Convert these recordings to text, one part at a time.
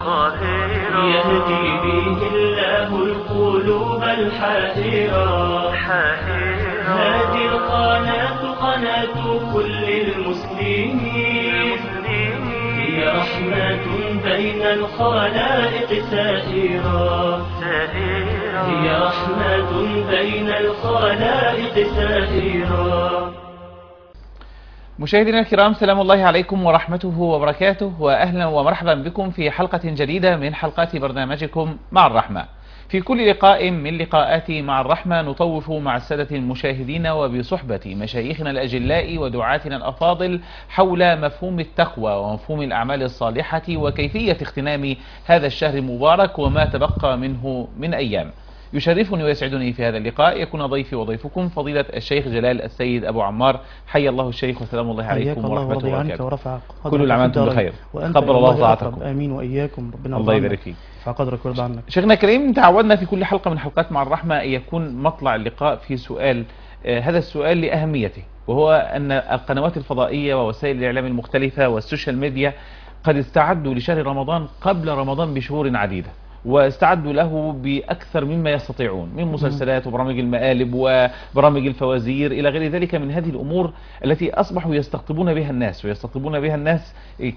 يهدي به الله القلوب الحائرة هذه القناة قناة كل المسلمين هي رحمة بين الخلائق سائرة هي رحمة بين الخلائق سائرة مشاهدينا الكرام سلام الله عليكم ورحمته وبركاته وأهلا ومرحبا بكم في حلقة جديدة من حلقات برنامجكم مع الرحمة في كل لقاء من لقاءات مع الرحمة نطوف مع السادة المشاهدين وبصحبة مشايخنا الأجلاء ودعاتنا الأفاضل حول مفهوم التقوى ومفهوم الأعمال الصالحة وكيفية اغتنام هذا الشهر المبارك وما تبقى منه من أيام يشرفني ويسعدني في هذا اللقاء يكون ضيفي وضيفكم فضيلة الشيخ جلال السيد أبو عمار حي الله الشيخ وسلام الله حياك عليكم الله ورحمة ورضي الله عنك وبركاته ورفع قدرك كل العام في وانتم الدارين. بخير وأنت قبل يا الله الله طاعتكم. أقرب. آمين وإياكم ربنا الله يرضى يبارك عنك. فيك يرفع قدرك ويرضى عنك شيخنا الكريم تعودنا في كل حلقة من حلقات مع الرحمة أن يكون مطلع اللقاء في سؤال آه، هذا السؤال لأهميته وهو أن القنوات الفضائية ووسائل الإعلام المختلفة والسوشيال ميديا قد استعدوا لشهر رمضان قبل رمضان بشهور عديدة واستعدوا له بأكثر مما يستطيعون من مسلسلات وبرامج المقالب وبرامج الفوازير إلى غير ذلك من هذه الأمور التي أصبحوا يستقطبون بها الناس ويستقطبون بها الناس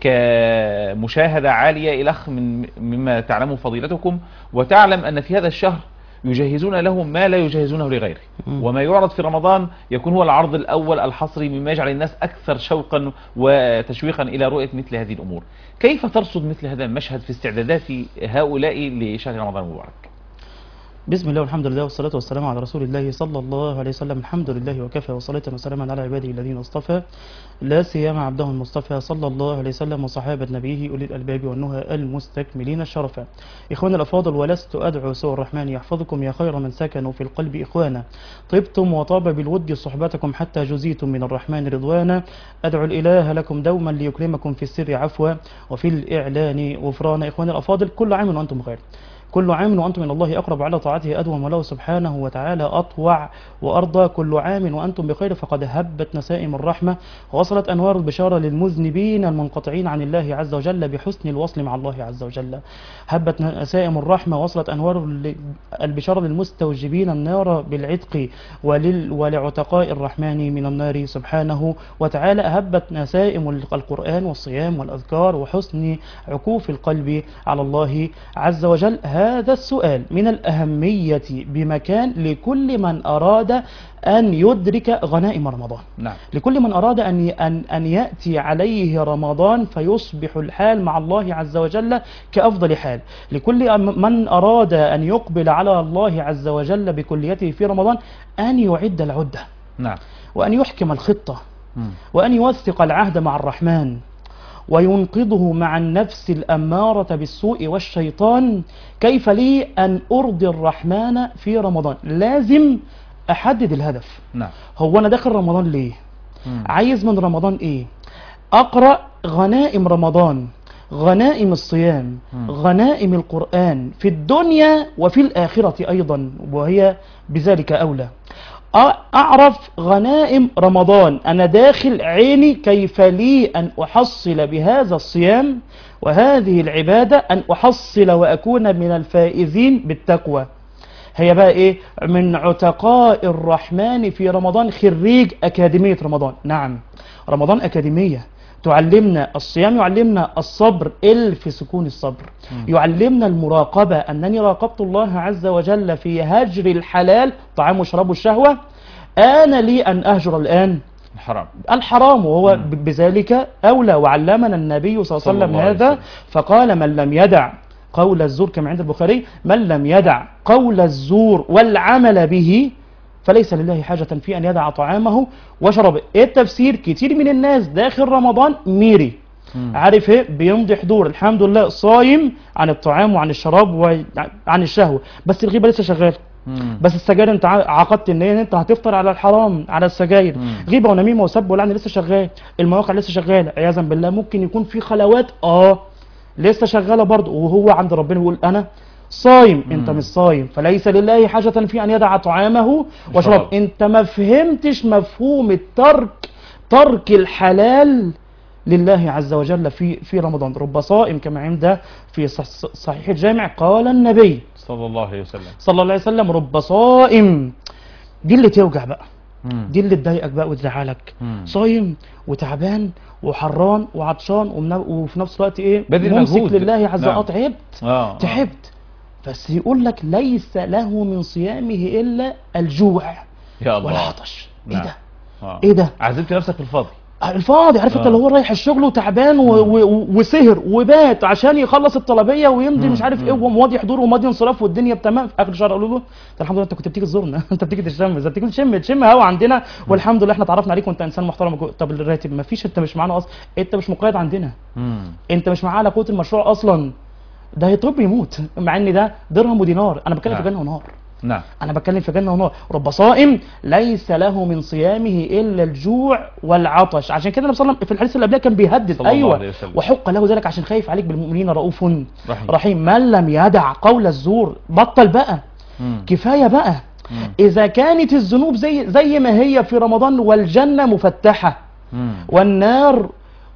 كمشاهدة عالية إلخ من مما تعلمه فضيلتكم وتعلم أن في هذا الشهر يجهزون له ما لا يجهزونه لغيره مم. وما يعرض في رمضان يكون هو العرض الأول الحصري مما يجعل الناس أكثر شوقا وتشويقا إلى رؤية مثل هذه الأمور كيف ترصد مثل هذا المشهد في استعدادات هؤلاء لشهر رمضان المبارك بسم الله والحمد لله والصلاة والسلام على رسول الله صلى الله عليه وسلم الحمد لله وكفى وصلاة وسلاما على عباده الذين اصطفى لا سيما عبده المصطفى صلى الله عليه وسلم وصحابة نبيه أولي الألباب والنهى المستكملين الشرفا إخواني الأفاضل ولست أدعو سوى الرحمن يحفظكم يا خير من سكنوا في القلب إخوانا طبتم وطاب بالود صحبتكم حتى جزيتم من الرحمن رضوانا أدعو الإله لكم دوما ليكرمكم في السر عفوا وفي الإعلان غفرانا إخواني الأفاضل كل عام وأنتم بخير كل عام وأنتم من الله أقرب على طاعته أدوم وله سبحانه وتعالى أطوع وأرضى كل عام وأنتم بخير فقد هبت نسائم الرحمة ووصلت أنوار البشارة للمذنبين المنقطعين عن الله عز وجل بحسن الوصل مع الله عز وجل هبت نسائم الرحمة وصلت أنوار ال- البشارة للمستوجبين النار بالعتق ولل ولعتقاء الرحمن من النار سبحانه وتعالى هبت نسائم القرآن والصيام والأذكار وحسن عكوف القلب على الله عز وجل هذا السؤال من الأهمية بمكان لكل من أراد أن يدرك غنائم رمضان نعم لكل من أراد أن أن أن يأتي عليه رمضان فيصبح الحال مع الله عز وجل كأفضل حال لكل من أراد أن يقبل على الله عز وجل بكليته في رمضان أن يعد العدة نعم وأن يحكم الخطة مم. وأن يوثق العهد مع الرحمن وينقذه مع النفس الأمارة بالسوء والشيطان كيف لي أن أرضي الرحمن في رمضان لازم أحدد الهدف نعم هو أنا داخل رمضان ليه مم. عايز من رمضان إيه أقرأ غنائم رمضان غنائم الصيام مم. غنائم القرآن في الدنيا وفي الآخرة أيضا وهي بذلك أولى أ- أعرف غنائم رمضان أنا داخل عيني كيف لي أن أحصل بهذا الصيام وهذه العبادة أن أحصل وأكون من الفائزين بالتقوى هي بقى إيه من عتقاء الرحمن في رمضان خريج أكاديمية رمضان نعم رمضان أكاديمية تعلمنا الصيام يعلمنا الصبر ال في سكون الصبر يعلمنا المراقبة أنني راقبت الله عز وجل في هجر الحلال طعام وشراب الشهوة آن لي أن أهجر الآن حرام الحرام وهو ب- بذلك أولى وعلمنا النبي صلى الله صلى عليه وسلم الله عليه هذا وسلم. فقال من لم يدع قول الزور كما عند البخاري من لم يدع قول الزور والعمل به فليس لله حاجة في أن يدع طعامه وشربه إيه التفسير كتير من الناس داخل رمضان ميري مم. عارف ايه بيمضي حضور الحمد لله صايم عن الطعام وعن الشراب وعن الشهوة بس الغيبة لسه شغال مم. بس السجاير انت ع- عقدت ان إيه؟ انت هتفطر على الحرام على السجاير مم. غيبه ونميمه وسب ولعن لسه شغال المواقع لسه شغاله عياذا بالله ممكن يكون في خلوات اه لسه شغاله برضه وهو عند ربنا يقول انا صايم انت مم. مش صايم فليس لله حاجة في ان يدع طعامه وشراب وشراب. انت ما فهمتش مفهوم الترك ترك الحلال لله عز وجل في في رمضان رب صائم كما عند في صح- صحيح الجامع قال النبي صلى الله عليه وسلم صلى الله عليه وسلم رب صائم دي اللي توجع بقى مم. دي اللي تضايقك بقى وتزعلك مم. صايم وتعبان وحران وعطشان ومن- وفي نفس الوقت ايه بذل ممسك مجهود. لله عز نعم. وجل تعبت اه آه. تعبت بس يقول لك ليس له من صيامه الا الجوع يا الله والعطش ايه نعم. ده آه. ايه ده عذبت نفسك في الفاضي الفاضي عارف انت آه. اللي هو رايح الشغل وتعبان و- و- وسهر وبات عشان يخلص الطلبيه ويمضي مم. مش عارف ايه مم. وماضي حضور وماضي انصراف والدنيا تمام في اخر الشهر اقول له "ده الحمد لله انت كنت بتيجي تزورنا انت بتيجي تشم اذا بتيجي تشم تشم هوا عندنا والحمد لله احنا اتعرفنا عليك وانت انسان محترم طب الراتب ما فيش انت مش معانا اصلا انت مش مقيد عندنا مم. انت مش معاه على قوه المشروع اصلا ده هيطب يموت مع ان ده درهم ودينار انا بتكلم في نعم. جنه ونار نعم انا بتكلم في جنه ونار رب صائم ليس له من صيامه الا الجوع والعطش عشان كده النبي صلى الله عليه وسلم في الحديث اللي قبلها كان بيهدد صلى الله ايوه عليه وسلم. وحق له ذلك عشان خايف عليك بالمؤمنين رؤوف رحيم. رحيم من لم يدع قول الزور بطل بقى مم. كفايه بقى مم. اذا كانت الذنوب زي زي ما هي في رمضان والجنه مفتحه مم. والنار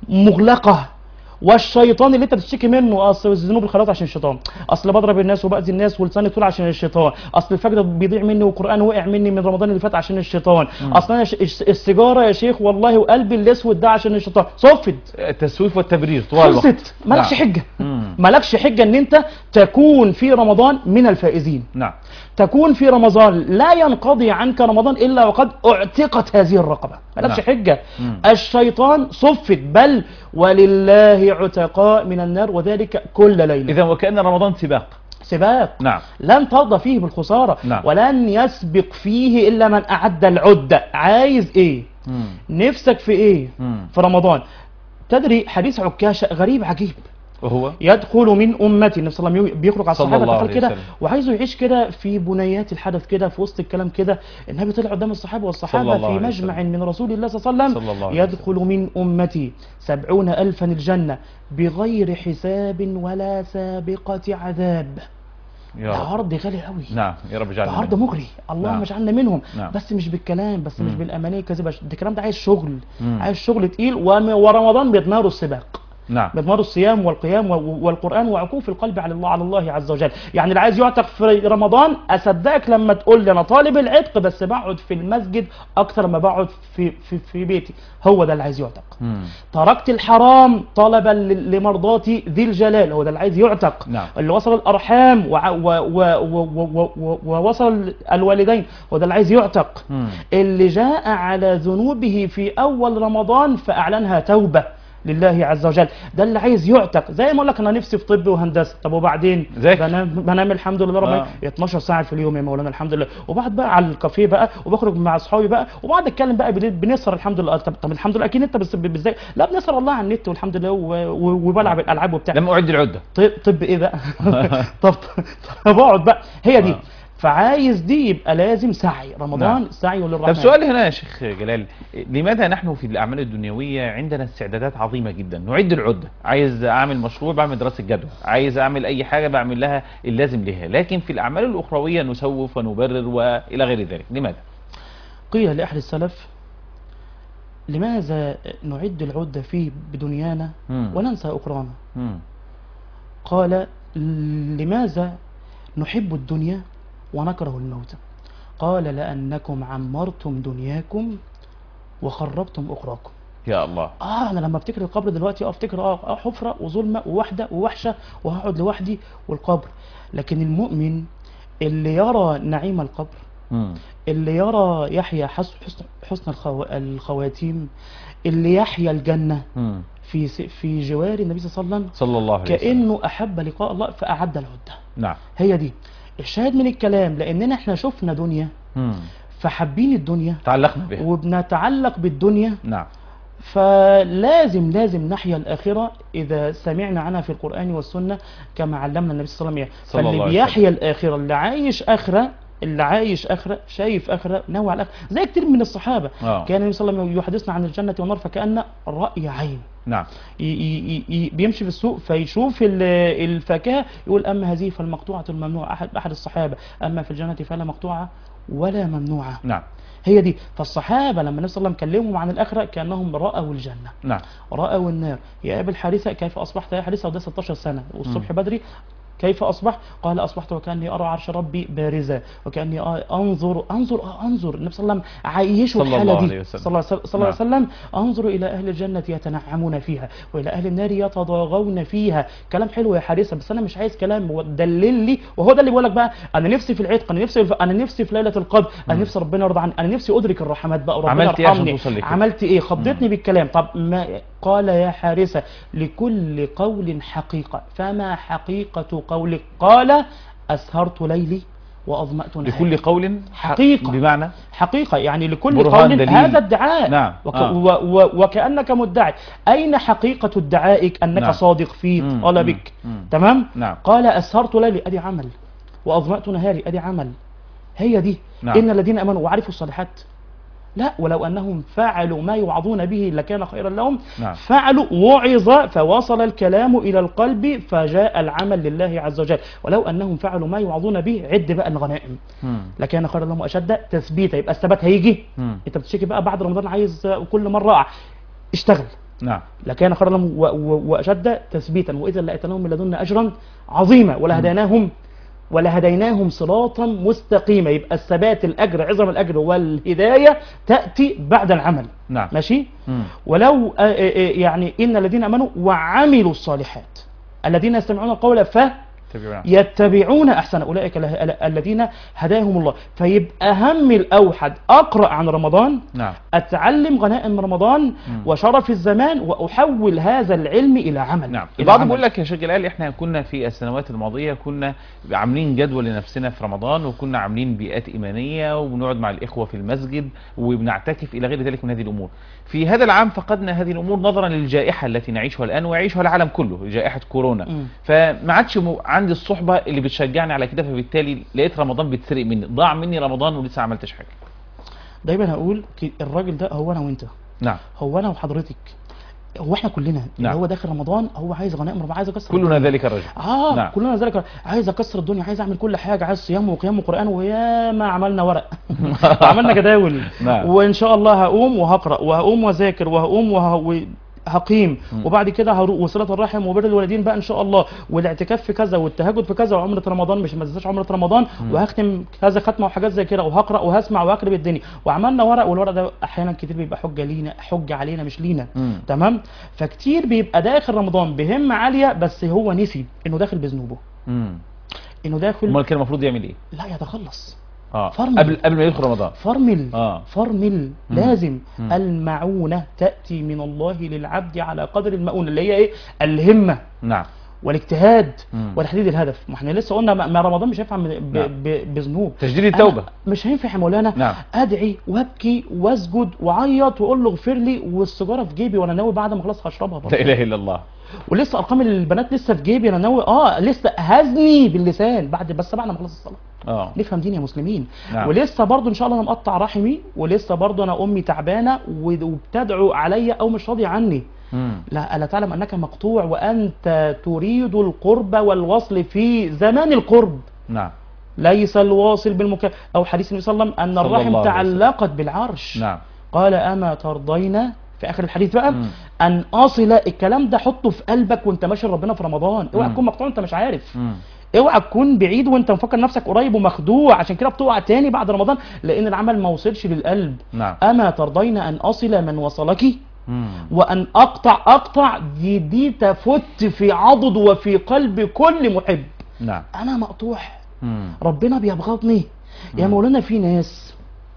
مغلقه والشيطان اللي انت بتشتكي منه اصل الذنوب الخلاط عشان الشيطان اصل بضرب الناس وباذي الناس ولساني طول عشان الشيطان اصل الفجر بيضيع مني والقران وقع مني من رمضان اللي فات عشان الشيطان اصل انا ش... الس- السيجاره يا شيخ والله وقلبي الاسود ده عشان الشيطان صفت التسويف والتبرير طوال الوقت خلصت مالكش نعم. حجه مم. مالكش حجه ان انت تكون في رمضان من الفائزين نعم تكون في رمضان لا ينقضي عنك رمضان الا وقد اعتقت هذه الرقبه مالكش نعم. حجه مم. الشيطان صفت بل ولله عتقاء من النار وذلك كل ليله اذا وكان رمضان سباق سباق نعم لن ترضى فيه بالخساره نعم. ولن يسبق فيه الا من اعد العده عايز ايه مم. نفسك في ايه مم. في رمضان تدري حديث عكاشه غريب عجيب وهو يدخل من امتي النبي صلى الله عليه وسلم بيخرج على صلى الصحابه الله دخل عليه كده وسلم. وعايزه يعيش كده في بنيات الحدث كده في وسط الكلام كده النبي طلع قدام الصحابه صلى والصحابه الله في عليه مجمع وسلم. من رسول الله صلى الله عليه صلى الله وسلم عليه يدخل من امتي سبعون الفا الجنه بغير حساب ولا سابقه عذاب يا ده رب عرض غالي قوي نعم يا رب ده اجعلنا عرض منهم. مغري اللهم نعم. اجعلنا منهم نعم. بس مش بالكلام بس مش مم. بالامانيه الكاذبه ده الكلام ده عايز شغل مم. عايز شغل تقيل وم- ورمضان بيضمره السباق نعم مضمار الصيام والقيام و- والقرآن وعكوف القلب على الله على الله عز وجل يعني اللي عايز يعتق في رمضان أصدقك لما تقول لي أنا طالب العتق بس بقعد في المسجد أكتر ما بقعد في, في, في بيتي هو ده اللي عايز يعتق مم. تركت الحرام طلبا ل- لمرضاتي ذي الجلال هو ده اللي عايز يعتق نعم. اللي وصل الأرحام وع- و- و- و- و- و- ووصل الوالدين هو ده اللي عايز يعتق مم. اللي جاء على ذنوبه في أول رمضان فأعلنها توبة لله عز وجل ده اللي عايز يعتق زي ما اقول لك انا نفسي في طب وهندسه طب وبعدين ذاكر. بنام بنام الحمد لله رب آه. 12 ساعه في اليوم يا مولانا الحمد لله وبقعد بقى على الكافيه بقى وبخرج مع اصحابي بقى وبقعد اتكلم بقى بالليل بنسهر الحمد لله طب, طب الحمد لله اكيد انت بس ازاي لا بنسهر والله على النت والحمد لله و- و- وبلعب الالعاب وبتاع لم اعد العده طب, طب ايه بقى طب طب اقعد بقى هي دي آه. فعايز دي يبقى لازم سعي رمضان نعم. سعي للرحمن طب سؤال هنا يا شيخ جلال لماذا نحن في الأعمال الدنيوية عندنا استعدادات عظيمة جدا نعد العدة عايز أعمل مشروع بعمل دراسة جدوى عايز أعمل أي حاجة بعمل لها اللازم لها لكن في الأعمال الأخروية نسوف ونبرر وإلى غير ذلك لماذا؟ قيل لأحد السلف لماذا نعد العدة فيه بدنيانا مم. وننسى أخرانا مم. قال لماذا نحب الدنيا ونكره الموت قال لأنكم عمرتم دنياكم وخربتم أخراكم يا الله اه انا لما افتكر القبر دلوقتي اه افتكر اه آه، حفره وظلمه ووحده ووحشه وهقعد لوحدي والقبر لكن المؤمن اللي يرى نعيم القبر مم. اللي يرى يحيى حسن حسن, حسن الخو... الخواتيم اللي يحيا الجنة مم. في س- في جوار النبي صلى الله عليه وسلم صلى الله عليه وسلم كأنه أحب لقاء الله فأعد العدة نعم هي دي الشاهد من الكلام لأننا احنا شفنا دنيا مم. فحابين الدنيا تعلقنا بها وبنتعلق بالدنيا نعم فلازم لازم نحيا الآخرة إذا سمعنا عنها في القرآن والسنة كما علمنا النبي صلى الله عليه وسلم صلى الله فاللي عليه بيحيا الآخرة اللي عايش آخرة اللي عايش آخرة شايف آخرة نوع على الآخرة زي كتير من الصحابة آه. كان النبي صلى الله عليه وسلم يحدثنا عن الجنة والنار فكأن رأي عين نعم ي- ي- ي- بيمشي في السوق فيشوف ال- الفاكهة يقول أما هذه فالمقطوعة الممنوعة أحد أحد الصحابة أما في الجنة فلا مقطوعة ولا ممنوعة نعم هي دي فالصحابه لما النبي صلى الله عليه وسلم كلمهم عن الاخره كانهم راوا الجنه نعم رأوا النار يا أبي الحارثة كيف أصبحت يا حارثة وده 16 سنة والصبح بدري كيف أصبح؟ قال أصبحت وكأني أرى عرش ربي بارزا وكأني أنظر أنظر آه أنظر النبي صلى الله عليه وسلم عايشه صلى الله الحالة عليه دي وسلم. صلى الله عليه- صلى الله عليه وسلم أنظر إلى أهل الجنة يتنعمون فيها وإلى أهل النار يتضاغون فيها كلام حلو يا حارثة بس أنا مش عايز كلام هو دلل لي وهو ده اللي بيقول لك بقى أنا نفسي في العتق أنا نفسي أنا نفسي في ليلة القدر أنا نفسي ربنا يرضى عني أنا نفسي أدرك الرحمات بقى وربنا عملت إيه عشان يرحمني توصل لكده؟ عملت ايه خضتني بالكلام طب ما قال يا حارثة لكل قول حقيقة فما حقيقة قولك قال أسهرت ليلي وأظمأت نهاري لكل قول حقيقة. بمعنى حقيقة يعني لكل برهان قول دليل. هذا ادعاء نعم. وك آه. و و وكأنك مدعي أين حقيقة ادعائك أنك نعم. صادق في مم. طلبك مم. مم. تمام نعم. قال أسهرت ليلي أدي عمل وأظمأت نهاري أدي عمل هي دي نعم. إن الذين أمنوا وعرفوا الصالحات لا ولو أنهم فعلوا ما يوعظون به لكان خيرا لهم نعم. فعلوا وعظ فوصل الكلام إلى القلب فجاء العمل لله عز وجل ولو أنهم فعلوا ما يوعظون به عد بقى الغنائم مم. لكان خيرا لهم أشد تثبيتا يبقى الثبات هيجي مم. أنت بتشتكي بقى بعد رمضان عايز كل مرة أقع اشتغل نعم لكان خيرا لهم و- و- واشد تثبيتا واذا لاتيناهم من لدنا اجرا عظيما ولهديناهم ولهديناهم صراطا مستقيما يبقى الثبات الاجر عظم الاجر والهدايه تاتي بعد العمل نعم ماشي مم. ولو آه، آه، آه، يعني ان الذين امنوا وعملوا الصالحات الذين يستمعون القول ف تبعنا. يتبعون احسن اولئك ال- ال- الذين هداهم الله فيبقى هم الاوحد اقرا عن رمضان نعم اتعلم غنائم رمضان وشرف الزمان واحول هذا العلم الى عمل نعم إلى البعض عمل. بيقول لك يا شيخ جلال احنا كنا في السنوات الماضيه كنا عاملين جدول لنفسنا في رمضان وكنا عاملين بيئات ايمانيه وبنقعد مع الاخوه في المسجد وبنعتكف الى غير ذلك من هذه الامور في هذا العام فقدنا هذه الامور نظرا للجائحه التي نعيشها الان ويعيشها العالم كله جائحه كورونا مم. فما عادش م- عندي الصحبه اللي بتشجعني على كده فبالتالي لقيت رمضان بيتسرق مني ضاع مني رمضان ولسه ما عملتش حاجه دايما هقول ك- الراجل ده هو انا وانت نعم هو انا وحضرتك هو احنا كلنا نعم. اللي هو داخل رمضان هو عايز غنائم رمضان عايز اكسر كلنا ذلك الرجل اه نعم. كلنا ذلك عايز اكسر الدنيا عايز اعمل كل حاجه عايز صيام وقيام وقران ويا ما عملنا ورق وعملنا جداول نعم. وان شاء الله هقوم وهقرا وهقوم واذاكر وهقوم وه... هقيم وبعد كده هروح وصله الرحم وبر الوالدين بقى ان شاء الله والاعتكاف في كذا والتهجد في كذا وعمره رمضان مش ما تنساش عمره رمضان وهختم كذا ختمه وحاجات زي كده وهقرا وهسمع وهقلب الدنيا وعملنا ورق والورق ده احيانا كتير بيبقى حجه لينا حجه علينا مش لينا مم. تمام فكتير بيبقى داخل رمضان بهمه عاليه بس هو نسي انه داخل بذنوبه امم انه داخل امال كان المفروض يعمل ايه لا يتخلص اه فرمل. قبل قبل ما يدخل رمضان فرمل آه. فرمل مم. لازم مم. المعونة تأتي من الله للعبد على قدر المؤونة اللي هي ايه الهمة نعم والاجتهاد مم. وتحديد الهدف ما احنا لسه قلنا ما ما رمضان مش هينفع ب- ب- نعم. ب- بذنوب تجديد التوبة. أنا مش هينفع يا مولانا نعم. ادعي وابكي واسجد واعيط واقول له اغفر لي والسيجاره في جيبي وانا ناوي بعد ما اخلص هشربها برضه لا اله الا الله ولسه ارقام البنات لسه في جيبي انا ناوي اه لسه هزني باللسان بعد بس بعد ما اخلص الصلاه اه نفهم دين يا مسلمين نعم. ولسه برضو ان شاء الله انا مقطع رحمي ولسه برضو انا امي تعبانه و- وبتدعو عليا او مش راضيه عني مم. لا الا تعلم انك مقطوع وانت تريد القرب والوصل في زمان القرب نعم ليس الواصل بالمكافأة او حديث النبي صلى الله عليه وسلم ان صلى الرحم الله عليه وسلم. تعلقت بالعرش نعم قال اما ترضين في اخر الحديث بقى مم. ان اصل الكلام ده حطه في قلبك وانت ماشي ربنا في رمضان اوعى مم. تكون مقطوع انت مش عارف مم. اوعى تكون بعيد وانت مفكر نفسك قريب ومخدوع عشان كده بتقع تاني بعد رمضان لان العمل ما وصلش للقلب نعم اما ترضين ان اصل من وصلك مم. وان اقطع اقطع دي دي تفت في عضد وفي قلب كل محب نعم انا مقطوع مم. ربنا بيبغضني يا مولانا في ناس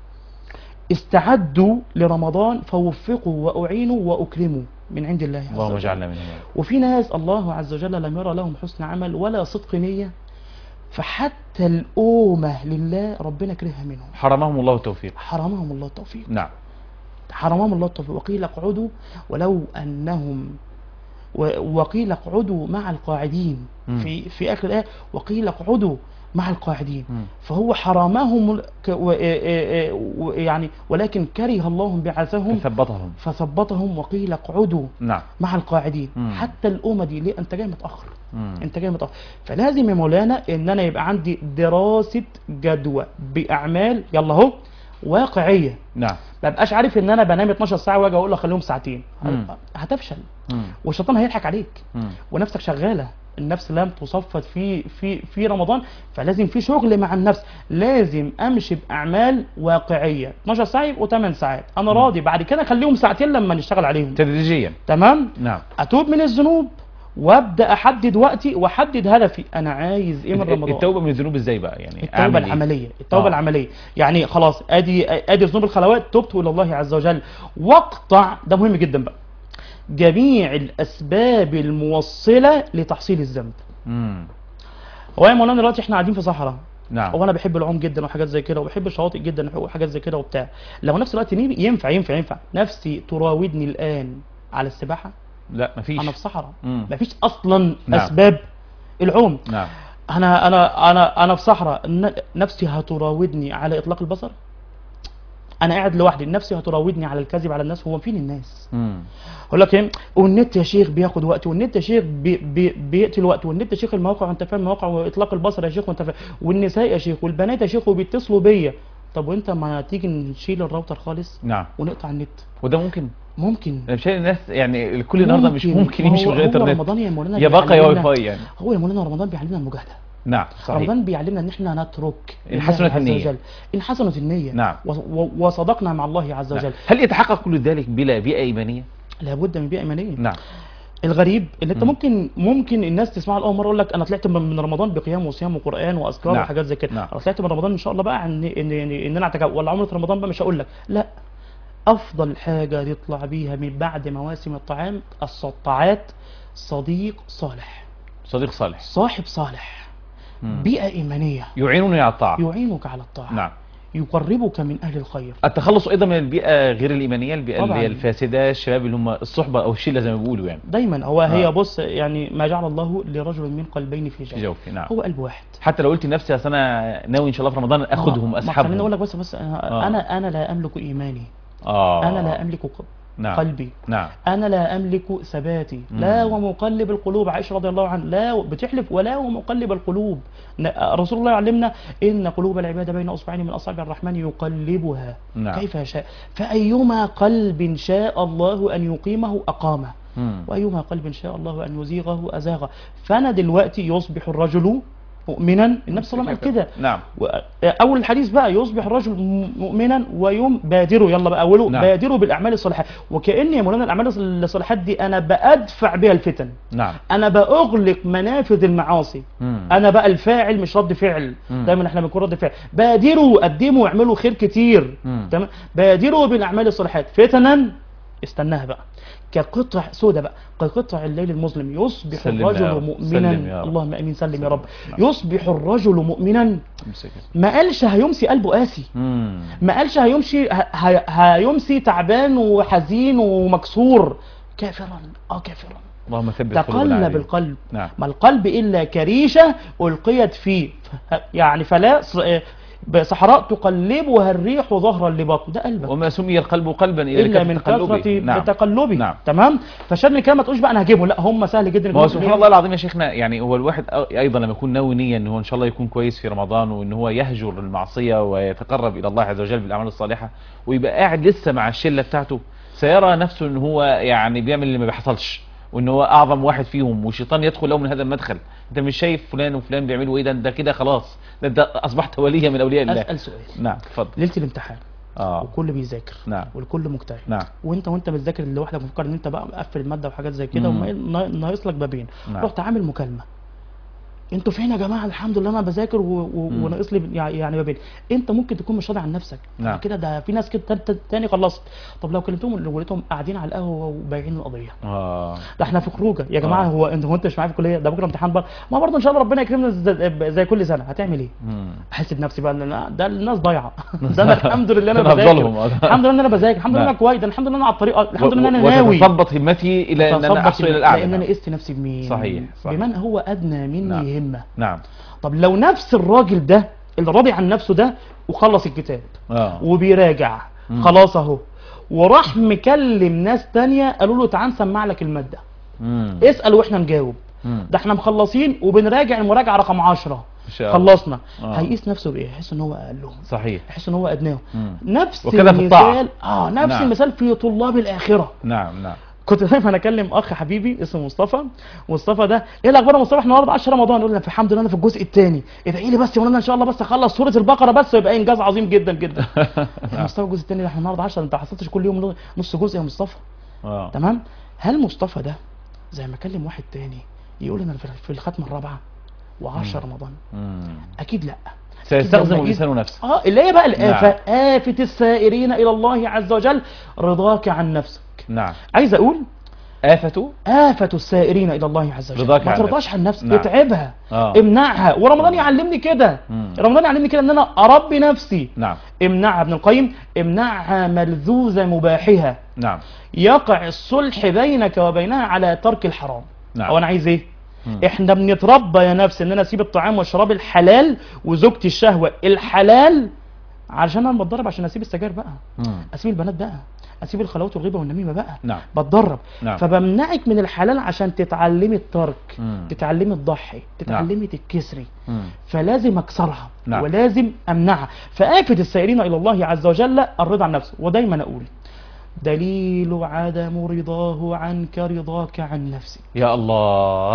استعدوا لرمضان فوفقوا واعينوا واكرموا من عند الله عز اللهم وجل اجعلنا منهم وفي ناس الله عز وجل لم يرى لهم حسن عمل ولا صدق نية فحتى الأومة لله ربنا كرهها منهم حرمهم الله التوفيق حرمهم الله التوفيق نعم حرمهم الله التوفيق وقيل اقعدوا ولو أنهم و- وقيل اقعدوا مع القاعدين مم. في في آخر الآية وقيل اقعدوا مع القاعدين مم. فهو حرمهم ال- ك- و- إيه- إيه- و- يعني ولكن كره الله بعثهم فثبتهم فثبتهم وقيل اقعدوا نعم مع القاعدين مم. حتى الأمة دي ليه أنت جاي متأخر مم. انت جاي متأخر فلازم يا مولانا ان انا يبقى عندي دراسة جدوى باعمال يلا اهو واقعيه نعم ما بقاش عارف ان انا بنام 12 ساعه واجي اقول له خليهم ساعتين مم. هتفشل مم. والشيطان هيضحك عليك مم. ونفسك شغاله النفس لم تصفد في في في رمضان فلازم في شغل مع النفس لازم امشي باعمال واقعيه 12 ساعه يبقوا 8 ساعات انا راضي بعد كده خليهم ساعتين لما نشتغل عليهم تدريجيا تمام نعم اتوب من الذنوب وابدا احدد وقتي واحدد هدفي انا عايز ايه من رمضان التوبه من الذنوب ازاي بقى يعني التوبه أعمل إيه؟ العمليه التوبه آه. العمليه يعني خلاص ادي ادي ذنوب الخلوات تبت الى الله عز وجل واقطع ده مهم جدا بقى جميع الاسباب الموصله لتحصيل الذنب مم. هو يا مولانا دلوقتي احنا قاعدين في صحراء نعم هو انا بحب العوم جدا وحاجات زي كده وبحب الشواطئ جدا وحاجات زي كده وبتاع لو نفس الوقت نيجي- ينفع ينفع ينفع نفسي تراودني الان على السباحه لا مفيش انا في صحراء مم. مفيش اصلا نعم. اسباب العوم نعم انا انا انا انا في صحراء ن- نفسي هتراودني على اطلاق البصر انا قاعد لوحدي نفسي هتراودني على الكذب على الناس هو فين الناس مم. اقول لك ايه والنت يا شيخ بياخد وقت والنت يا شيخ بي بي بيقتل وقت والنت يا شيخ المواقع وانت فاهم المواقع واطلاق البصر يا شيخ وانت فاهم والنساء يا شيخ والبنات يا شيخ وبيتصلوا بيا طب وانت ما تيجي نشيل الراوتر خالص نعم ونقطع النت وده ممكن ممكن انا مش شايف الناس يعني الكل النهارده مش ممكن يمشي هو- من غير هو انترنت رمضان يا مولانا يا باقه يا واي بيعلمنا- فاي يعني هو يا مولانا رمضان بيعلمنا المجاهده نعم صحيح رمضان بيعلمنا ان احنا نترك إن لله حسنت عز النية. وجل. ان حسنت النيه نعم. و- و- وصدقنا مع الله عز وجل نعم. هل يتحقق كل ذلك بلا بيئه ايمانيه؟ لابد من بيئه ايمانيه نعم الغريب ان انت مم. ممكن ممكن الناس تسمعها اول مره يقول لك انا طلعت من من رمضان بقيام وصيام وقران واذكار نعم. وحاجات زي كده نعم. انا طلعت من رمضان ان شاء الله بقى ان ان ان, إن انا اعتكف ولا عمره رمضان بقى مش هقول لك لا افضل حاجه تطلع بيها من بعد مواسم الطعام الطاعات صديق صالح صديق صالح صاحب صالح مم. بيئه ايمانيه يعينني على الطاعه يعينك على الطاعه نعم يقربك من اهل الخير التخلص ايضا من البيئه غير الايمانيه البيئه اللي طبعاً. هي الفاسده الشباب اللي هم الصحبه او الشله زي ما بيقولوا يعني دايما هو آه. هي بص يعني ما جعل الله لرجل من قلبين في في جوفه جوفي نعم هو قلب واحد حتى لو قلت لنفسي اصل انا ناوي ان شاء الله في رمضان اخدهم ما- ما اسحبهم خليني اقول لك بس بس انا آه. انا انا لا املك ايماني اه انا لا املك ق- نعم. قلبي نعم انا لا املك ثباتي مم. لا ومقلب القلوب عائشه رضي الله عنها لا بتحلف ولا ومقلب القلوب ن- رسول الله يعلمنا ان قلوب العباد بين اصبعين من اصابع الرحمن يقلبها نعم. كيف يشاء فايما قلب شاء الله ان يقيمه اقامه مم. وايما قلب شاء الله ان يزيغه ازاغه فانا دلوقتي يصبح الرجل مؤمنا النبي صلى الله عليه وسلم قال كده نعم و- اول الحديث بقى يصبح الرجل م- مؤمنا ويوم بادروا يلا بقى اوله نعم. بادروا بالاعمال الصالحات وكان يا مولانا الاعمال الصالحات دي انا بادفع بها الفتن نعم انا باغلق منافذ المعاصي مم. انا بقى الفاعل مش رد فعل مم. دايما احنا بنكون رد فعل بادروا قدموا واعملوا خير كتير مم. تمام بادروا بالاعمال الصالحات فتنا استناها بقى كقطع سودة بقى كقطع الليل المظلم يصبح سلم يا الرجل رب. مؤمنا سلم يا رب. اللهم امين سلم يا رب نعم. يصبح الرجل مؤمنا امسك. ما قالش هيمسي قلبه قاسي مم. ما قالش هيمشي ه- ه- هيمسي تعبان وحزين ومكسور كافرا اه كافرا اللهم ثبت قلوبنا تقلب عليه. القلب نعم ما القلب الا كريشه القيت فيه ف- يعني فلا ص- آه، صحراء تقلبها الريح ظهرا لبطن ده قلبك وما سمي القلب قلبا الا الا لكثرة من تقلبه. كثره نعم تقلبه نعم. تمام فشان كده ما تقولش بقى انا هجيبه لا هم سهل جدا ما هو يجيبوا. سبحان الله العظيم يا شيخنا يعني هو الواحد أ- ايضا لما يكون ناوي نيه ان هو ان شاء الله يكون كويس في رمضان وان هو يهجر المعصيه ويتقرب الى الله عز وجل بالاعمال الصالحه ويبقى قاعد لسه مع الشله بتاعته سيرى نفسه ان هو يعني بيعمل اللي ما بيحصلش وان هو اعظم واحد فيهم والشيطان يدخل له من هذا المدخل انت مش شايف فلان وفلان بيعملوا ايه ده ده كده خلاص ده انت اصبحت وليا من اولياء الله اسال سؤال نعم اتفضل ليله الامتحان اه والكل بيذاكر نعم. والكل مجتهد نعم. وانت وانت بتذاكر لوحدك مفكر ان انت بقى مقفل الماده وحاجات زي كده مم. وما- ناقص لك بابين نعم. رحت عامل مكالمه انتوا فين يا جماعه الحمد لله انا بذاكر و... و... مم. وناقص لي يعني يعني بابين انت ممكن تكون مش راضي عن نفسك نعم. كده ده في ناس كده تاني- تاني خلصت طب لو كلمتهم لو لقيتهم قاعدين على القهوه وبايعين القضيه اه ده احنا في خروجه يا جماعه آه. هو انت هو انت مش معايا في الكليه ده بكره امتحان بقى ما برضه ان شاء الله ربنا يكرمنا زي, زي كل سنه هتعمل ايه مم. احس بنفسي بقى ان أنا- ده الناس ضايعه ده انا الحمد لله انا أنا بذاكر أفضلهم. الحمد لله ان انا بذاكر الحمد لله نعم. انا كويس ده الحمد لله انا على الطريقه الحمد لله انا و- ناوي وتتظبط همتي الى ان انا أتصبت احصل الى بيه، الاعلى لان انا نعم. قست نفسي بمين صحيح، صحيح. بمن هو ادنى مني نعم. همه نعم طب لو نفس الراجل ده اللي راضي عن نفسه ده وخلص الكتاب اه وبيراجع مم. خلاص اهو وراح مكلم ناس تانية قالوا له تعال نسمع لك الماده مم. اسال واحنا نجاوب مم. ده احنا مخلصين وبنراجع المراجعه رقم 10 إن شاء الله. خلصنا آه. هيقيس نفسه بايه يحس ان هو اقلهم صحيح يحس ان هو ادناهم مم. نفس وكده في الطاعة. المثال اه نفس نعم. المثال في طلاب الاخره نعم نعم كنت دايما اكلم اخ حبيبي اسمه مصطفى مصطفى ده ايه الاخبار يا مصطفى احنا النهارده 10 رمضان يقول لنا في الحمد لله انا في الجزء الثاني ادعي لي بس يا مولانا ان شاء الله بس اخلص سوره البقره بس ويبقى انجاز عظيم جدا جدا يا مصطفى الجزء الثاني احنا النهارده 10 انت ما حصلتش كل يوم نص جزء يا مصطفى اه تمام هل مصطفى ده زي ما اكلم واحد تاني يقول انا في- في الختمه الرابعه و10 رمضان مم. اكيد لا سيستخدم لما لسانه نفسه اه اللي هي بقى الآفة نعم. آفة السائرين إلى الله عز وجل رضاك عن نفسك نعم عايز أقول آفة آفة السائرين إلى الله عز وجل رضاك ما عن ترضاش نفسك. عن نفسك نعم. اتعبها آه. امنعها ورمضان يعلمني كده مم. رمضان يعلمني كده ان انا اربي نفسي نعم امنعها ابن القيم امنعها ملذوذ مباحها نعم يقع الصلح بينك وبينها على ترك الحرام نعم. او انا عايز ايه مم. احنا بنتربى يا نفس ان انا اسيب الطعام والشراب الحلال وزوجتي الشهوه الحلال علشان انا بتدرب عشان اسيب السجاير بقى مم. اسيب البنات بقى اسيب الخلوات والغيبه والنميمه بقى نعم بتدرب نعم. فبمنعك من الحلال عشان تتعلمي الترك مم. تتعلمي الضحي تتعلمي تتكسري مم. فلازم اكسرها نعم. ولازم امنعها فآفة السائرين الى الله عز وجل الرضا عن نفسه ودايما اقول دليل عدم رضاه عنك رضاك عن نفسك يا الله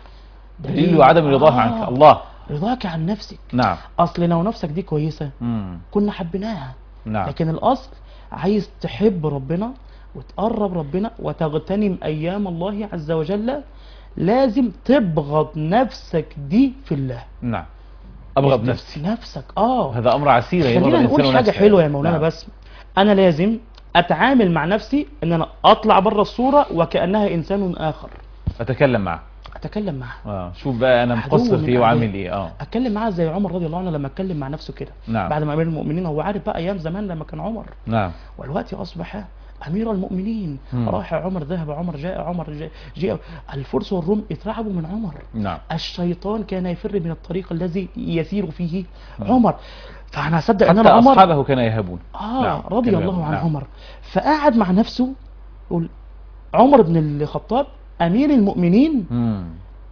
دليل عدم رضاه آه. عنك الله رضاك عن نفسك نعم اصل لو نفسك دي كويسه مم. كنا حبيناها نعم لكن الاصل عايز تحب ربنا وتقرب ربنا وتغتنم ايام الله عز وجل لازم تبغض نفسك دي في الله نعم أبغض نفسي نفسك اه هذا أمر عسير يبغض خلينا الإنسان نقول حاجه نفسه. حلوه يا مولانا نعم. بس انا لازم اتعامل مع نفسي ان انا اطلع بره الصوره وكانها انسان اخر أتكلم معه اتكلم معها آه. شوف بقى أنا عدو مقصر من فيه وعامل أعدائي. إيه آه اتكلم معاها زي عمر رضي الله عنه لما اتكلم مع نفسه كده نعم. بعد ما امير المؤمنين هو عارف بقى ايام زمان لما كان عمر نعم والوقت اصبح امير المؤمنين مم. راح عمر ذهب عمر جاء عمر جاء, جاء الفرس والروم اترعبوا من عمر نعم الشيطان كان يفر من الطريق الذي يسير فيه عمر فانا اصدق ان حتى انا عمر أصحابه كانوا يهابون اه نعم. رضي كانوا الله يهابون. عن نعم. عمر فقعد مع نفسه يقول عمر بن الخطاب امير المؤمنين مم.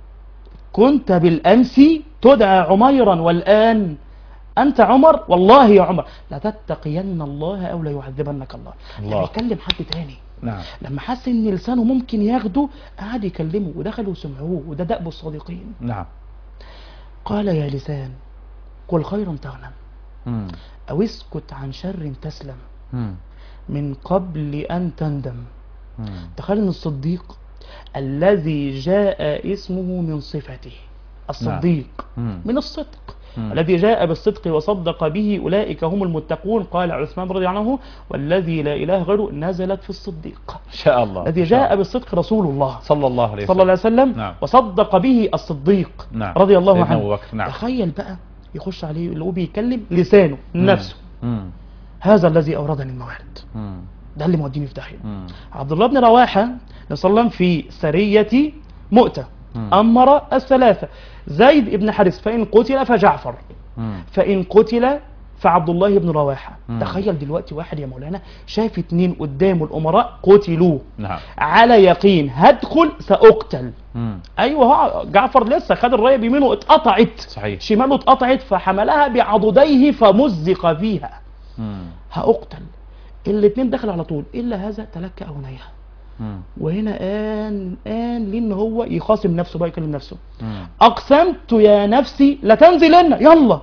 كنت بالامس تدعى عميرا والان انت عمر والله يا عمر لا تتقين الله او لا يعذبنك الله الله. ده بيكلم حد تاني نعم لما حس ان لسانه ممكن ياخده قعد يكلمه ودخلوا وسمعوه وده دأب الصادقين نعم قال يا لسان قل خيرا تغنم مم. او اسكت عن شر تسلم مم. من قبل ان تندم مم. تخيل ان الصديق الذي جاء اسمه من صفته الصديق مم. من الصدق مم. الذي جاء بالصدق وصدق به أولئك هم المتقون قال عثمان رضي الله عنه والذي لا إله غيره نزلت في الصديق إن شاء الله الذي إن شاء جاء الله. بالصدق رسول الله صلى الله عليه صلى الله عليه وسلم وسلم نعم. وصدق به الصديق نعم. رضي الله سيدنا عنه أبو بكر، نعم. تخيل بقى يخش عليه اللي هو بيكلم لسانه مم. نفسه مم. هذا الذي أوردني الموارد مم. ده اللي موديني في داهية مم. عبد الله بن رواحة النبي صلى الله عليه وسلم في سرية مؤتة مم. أمر الثلاثة زيد بن حارث فإن قتل فجعفر مم. فإن قتل فعبد الله بن رواحة مم. تخيل دلوقتي واحد يا مولانا شاف اتنين قدامه الأمراء قتلوه نعم على يقين هدخل سأقتل مم. أيوه هو جعفر لسه خد الراية بيمينه اتقطعت صحيح شماله اتقطعت فحملها بعضديه فمزق فيها مم. هأقتل الاتنين دخل على طول إلا هذا تلك أغنيها مم. وهنا آن آن لأن هو يخاصم نفسه بقى يكلم نفسه مم. أقسمت يا نفسي لتنزلن يلا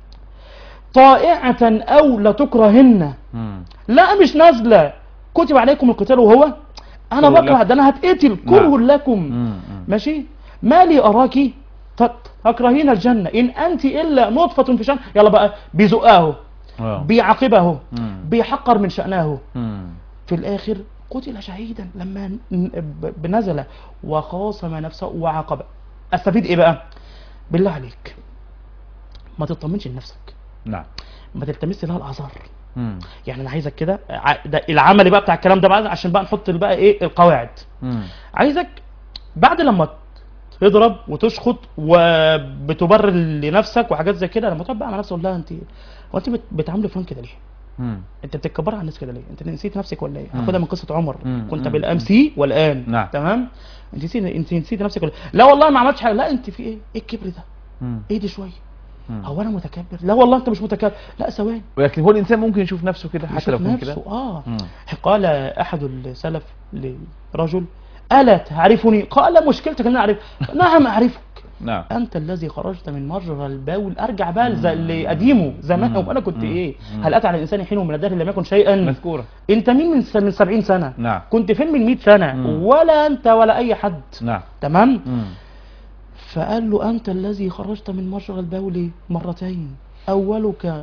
طائعة أو لتكرهن مم. لا مش نازلة كتب عليكم القتال وهو أنا كره بكره لكم. ده أنا هتقتل كره لكم مم. مم. ماشي ما لي أراك ت- تكرهين الجنة إن أنت إلا نطفة في شأن يلا بقى بيزقاه آه. بيعاقبه مم. بيحقر من شأنه مم. في الآخر قتل شهيدا لما ن- ب- بنزل وخاصم نفسه وعاقبه استفيد ايه بقى بالله عليك ما تطمنش لنفسك نعم ما تلتمس لها الاعذار مم. يعني انا عايزك كده ع- ده العملي بقى بتاع الكلام ده بقى عشان بقى نحط بقى ايه القواعد مم. عايزك بعد لما تضرب وتشخط وبتبرر لنفسك وحاجات زي كده لما تقعد بقى مع نفسك تقول لها انت هو انت بت- بتعاملي فلان كده ليه؟ مم. انت بتتكبر على الناس كده ليه؟ انت نسيت نفسك ولا ايه؟ مم. هاخدها من قصه عمر مم. كنت مم. بالامس والان نعم. تمام؟ انت نسيت انت نسيت نفسك ولا لا والله ما عملتش حاجه لا انت في ايه؟ ايه الكبر ده؟ مم. ايه دي شويه مم. هو انا متكبر لا والله انت مش متكبر لا ثواني ولكن هو الانسان ممكن يشوف نفسه كده حتى لو يشوف كان نفسه كده اه مم. قال احد السلف لرجل الا تعرفني قال مشكلتك ان انا اعرف نعم اعرفك نعم انت الذي خرجت من مجرى البول ارجع بقى لز- لقديمه زمان مم. وانا كنت مم. ايه مم. هل اتى على الانسان حين من الدهر لم يكن شيئا مذكورة انت مين من س- من 70 سنه نعم كنت فين من 100 سنه مم. ولا انت ولا اي حد نعم تمام مم. فقال له أنت الذي خرجت من مجرى البول مرتين أولك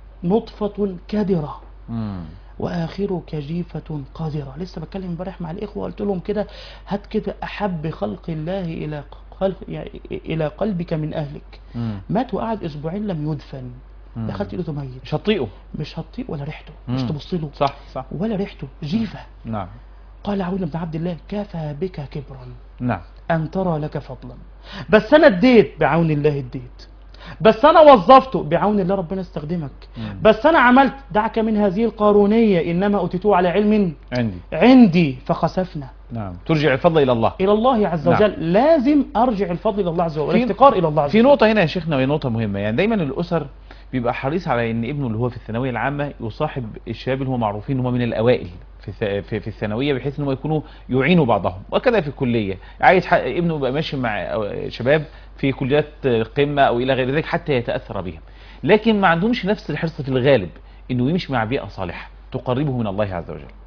نطفة كدرة مم. وآخرك جيفة قذرة لسه بتكلم امبارح مع الإخوة قلت لهم كده هات كده أحب خلق الله إلى قلب يعني إلى قلبك من أهلك مم. مات وقعد أسبوعين لم يدفن مم. دخلت لقيته ميت مش هتطيقه مش هتطيق ولا ريحته مش مم. تبص له صح صح ولا ريحته جيفة نعم قال عون بن عبد الله كفى بك كبرا نعم أن ترى لك فضلا بس أنا اديت بعون الله اديت بس أنا وظفته بعون الله ربنا استخدمك مم. بس أنا عملت دعك من هذه القارونية إنما أوتيتوه على علم عندي عندي فخسفنا نعم ترجع الفضل إلى الله إلى الله عز نعم. وجل لازم أرجع الفضل إلى الله عز وجل في- والافتقار إلى الله عز في وجل نقطة هنا يا شيخنا وهي نقطة مهمة يعني دايما الأسر بيبقى حريص على ان ابنه اللي هو في الثانوية العامة يصاحب الشباب اللي هم معروفين ان هم من الأوائل في الث- في, في الثانوية بحيث ان هم يكونوا يعينوا بعضهم وكذا في الكلية عايز ح- ابنه يبقى ماشي مع أو- شباب في كليات قمة او الى غير ذلك حتى يتأثر بهم لكن ما عندهمش نفس الحرص في الغالب انه يمشي مع بيئة صالحة تقربه من الله عز وجل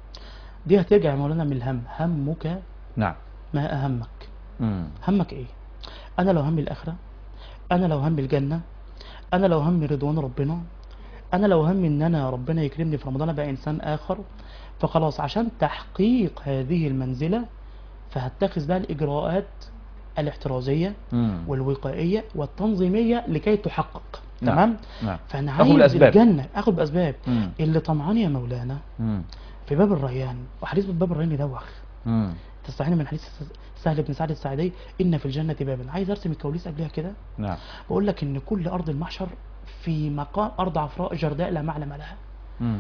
دي هترجع يا مولانا من الهم همك نعم ما أهمك مم. همك إيه أنا لو همي الآخرة أنا لو همي الجنة أنا لو همي رضوان ربنا أنا لو همي إن أنا ربنا يكرمني في رمضان أبقى إنسان آخر فخلاص عشان تحقيق هذه المنزلة فهتخذ بقى الإجراءات الاحترازية مم. والوقائية والتنظيمية لكي تحقق نعم. تمام نعم فأنا آخذ عايز بالأسباب. الجنة أخذ بأسباب مم. اللي طمعان يا مولانا مم. في باب الريان وحديث باب الريان يدوخ مم. تستعين من حديث سهل بن سعد الساعدي إن في الجنة بابا عايز أرسم الكواليس قبلها كده نعم بقول لك إن كل أرض المحشر في مقام أرض عفراء جرداء لا معلم لها مم.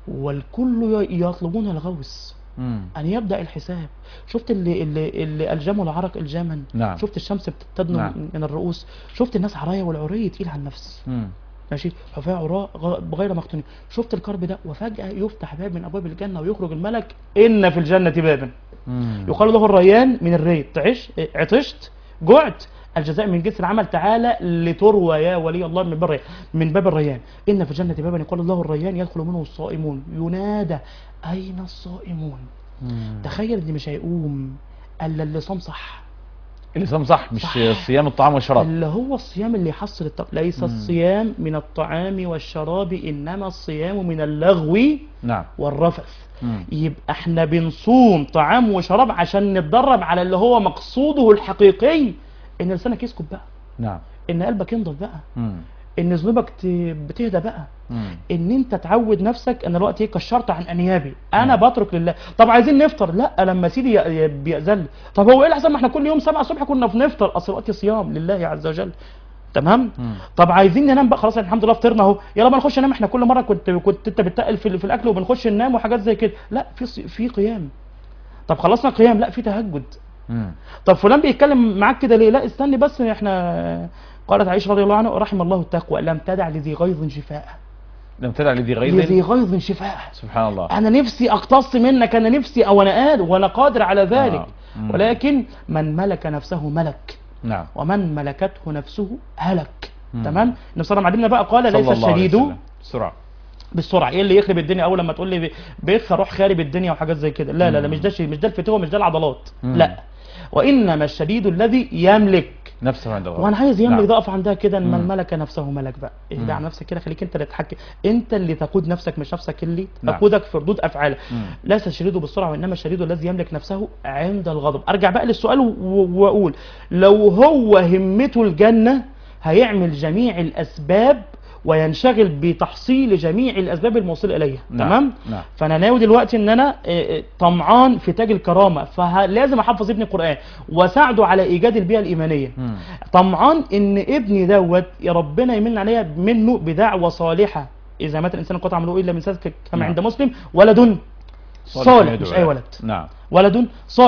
والكل يطلبون الغوث مم. أن يبدأ الحساب شفت اللي اللي اللي ألجموا العرق الجاما نعم. شفت الشمس بتدنو نعم. من الرؤوس شفت الناس عرايا والعري تقيل على النفس مم. ماشي حفاة عراء غ- بغير مختونين شفت الكرب ده وفجأة يفتح باب من أبواب الجنة ويخرج الملك إن في الجنة بابا مم. يقال له الريان من الريت تعش عطشت جعت الجزاء من جنس العمل تعالى لتروى يا ولي الله من بر من باب الريان ان في الجنه بابا يقال الله الريان يدخل منه الصائمون ينادى اين الصائمون مم. تخيل ان مش هيقوم الا اللي صام صح اللي صام صح مش صح. صيام الطعام والشراب اللي هو الصيام اللي يحصل الطب ليس مم. الصيام من الطعام والشراب انما الصيام من اللغو نعم والرفث مم. يبقى احنا بنصوم طعام وشراب عشان نتدرب على اللي هو مقصوده الحقيقي ان لسانك يسكت بقى نعم ان قلبك ينضف بقى مم. ان ذنوبك ت- بتهدى بقى مم. ان انت تعود نفسك انا دلوقتي كشرت عن انيابي انا بترك لله طب عايزين نفطر لا لما سيدي ي- ي- بيأذن طب هو ايه الاحسن ما احنا كل يوم 7 الصبح كنا بنفطر اصل وقت صيام لله عز وجل تمام مم. طب عايزين ننام بقى خلاص الحمد لله فطرنا اهو يلا بقى نخش ننام احنا كل مره كنت كنت انت بتتقل في, في الاكل وبنخش ننام وحاجات زي كده لا في صي- في قيام طب خلصنا قيام لا في تهجد مم. طب فلان بيتكلم معاك كده ليه لا استني بس احنا قالت عائشه رضي الله عنها رحم الله التقوى لم تدع لذي غيظ شفاء لم تدع لذي لذي غيظ غيظ شفاء سبحان الله انا نفسي اقتص منك انا نفسي او انا قادر وانا قادر على ذلك آه. مم. ولكن من ملك نفسه ملك نعم ومن ملكته نفسه هلك مم. تمام النبي صلى الله عليه وسلم بقى قال ليس صلى الله عليه الشديد وسلم. بسرعة بالسرعه ايه اللي يخرب الدنيا اول لما تقول لي بيخ اروح خارب الدنيا وحاجات زي كده لا لا لا مم. مش ده الشيء- مش ده الفتوه مش ده العضلات مم. لا وانما الشديد الذي يملك نفسه عند الله وانا عايز يملك نعم. ده اقف عندها كده ان مم. من ملك نفسه ملك بقى اهدى مم. على نفسك كده خليك انت اللي تتحكم انت اللي تقود نفسك مش نفسك اللي نعم. تقودك في ردود افعالك مم. ليس الشديد بالسرعه وانما الشديد الذي يملك نفسه عند الغضب ارجع بقى للسؤال و- واقول لو هو همته الجنه هيعمل جميع الاسباب وينشغل بتحصيل جميع الاسباب الموصله اليها نعم. تمام نعم. فانا ناوي دلوقتي ان انا آه، آه، طمعان في تاج الكرامه فلازم احفظ ابني القران واساعده على ايجاد البيئه الايمانيه مم. طمعان ان ابني دوت يا ربنا يمن عليا منه بدعوه صالحه اذا مات الانسان انقطع عمله الا من ثلاث كما نعم. عند مسلم ولد صالح, يدعو مش اي له. ولد نعم ولد صالح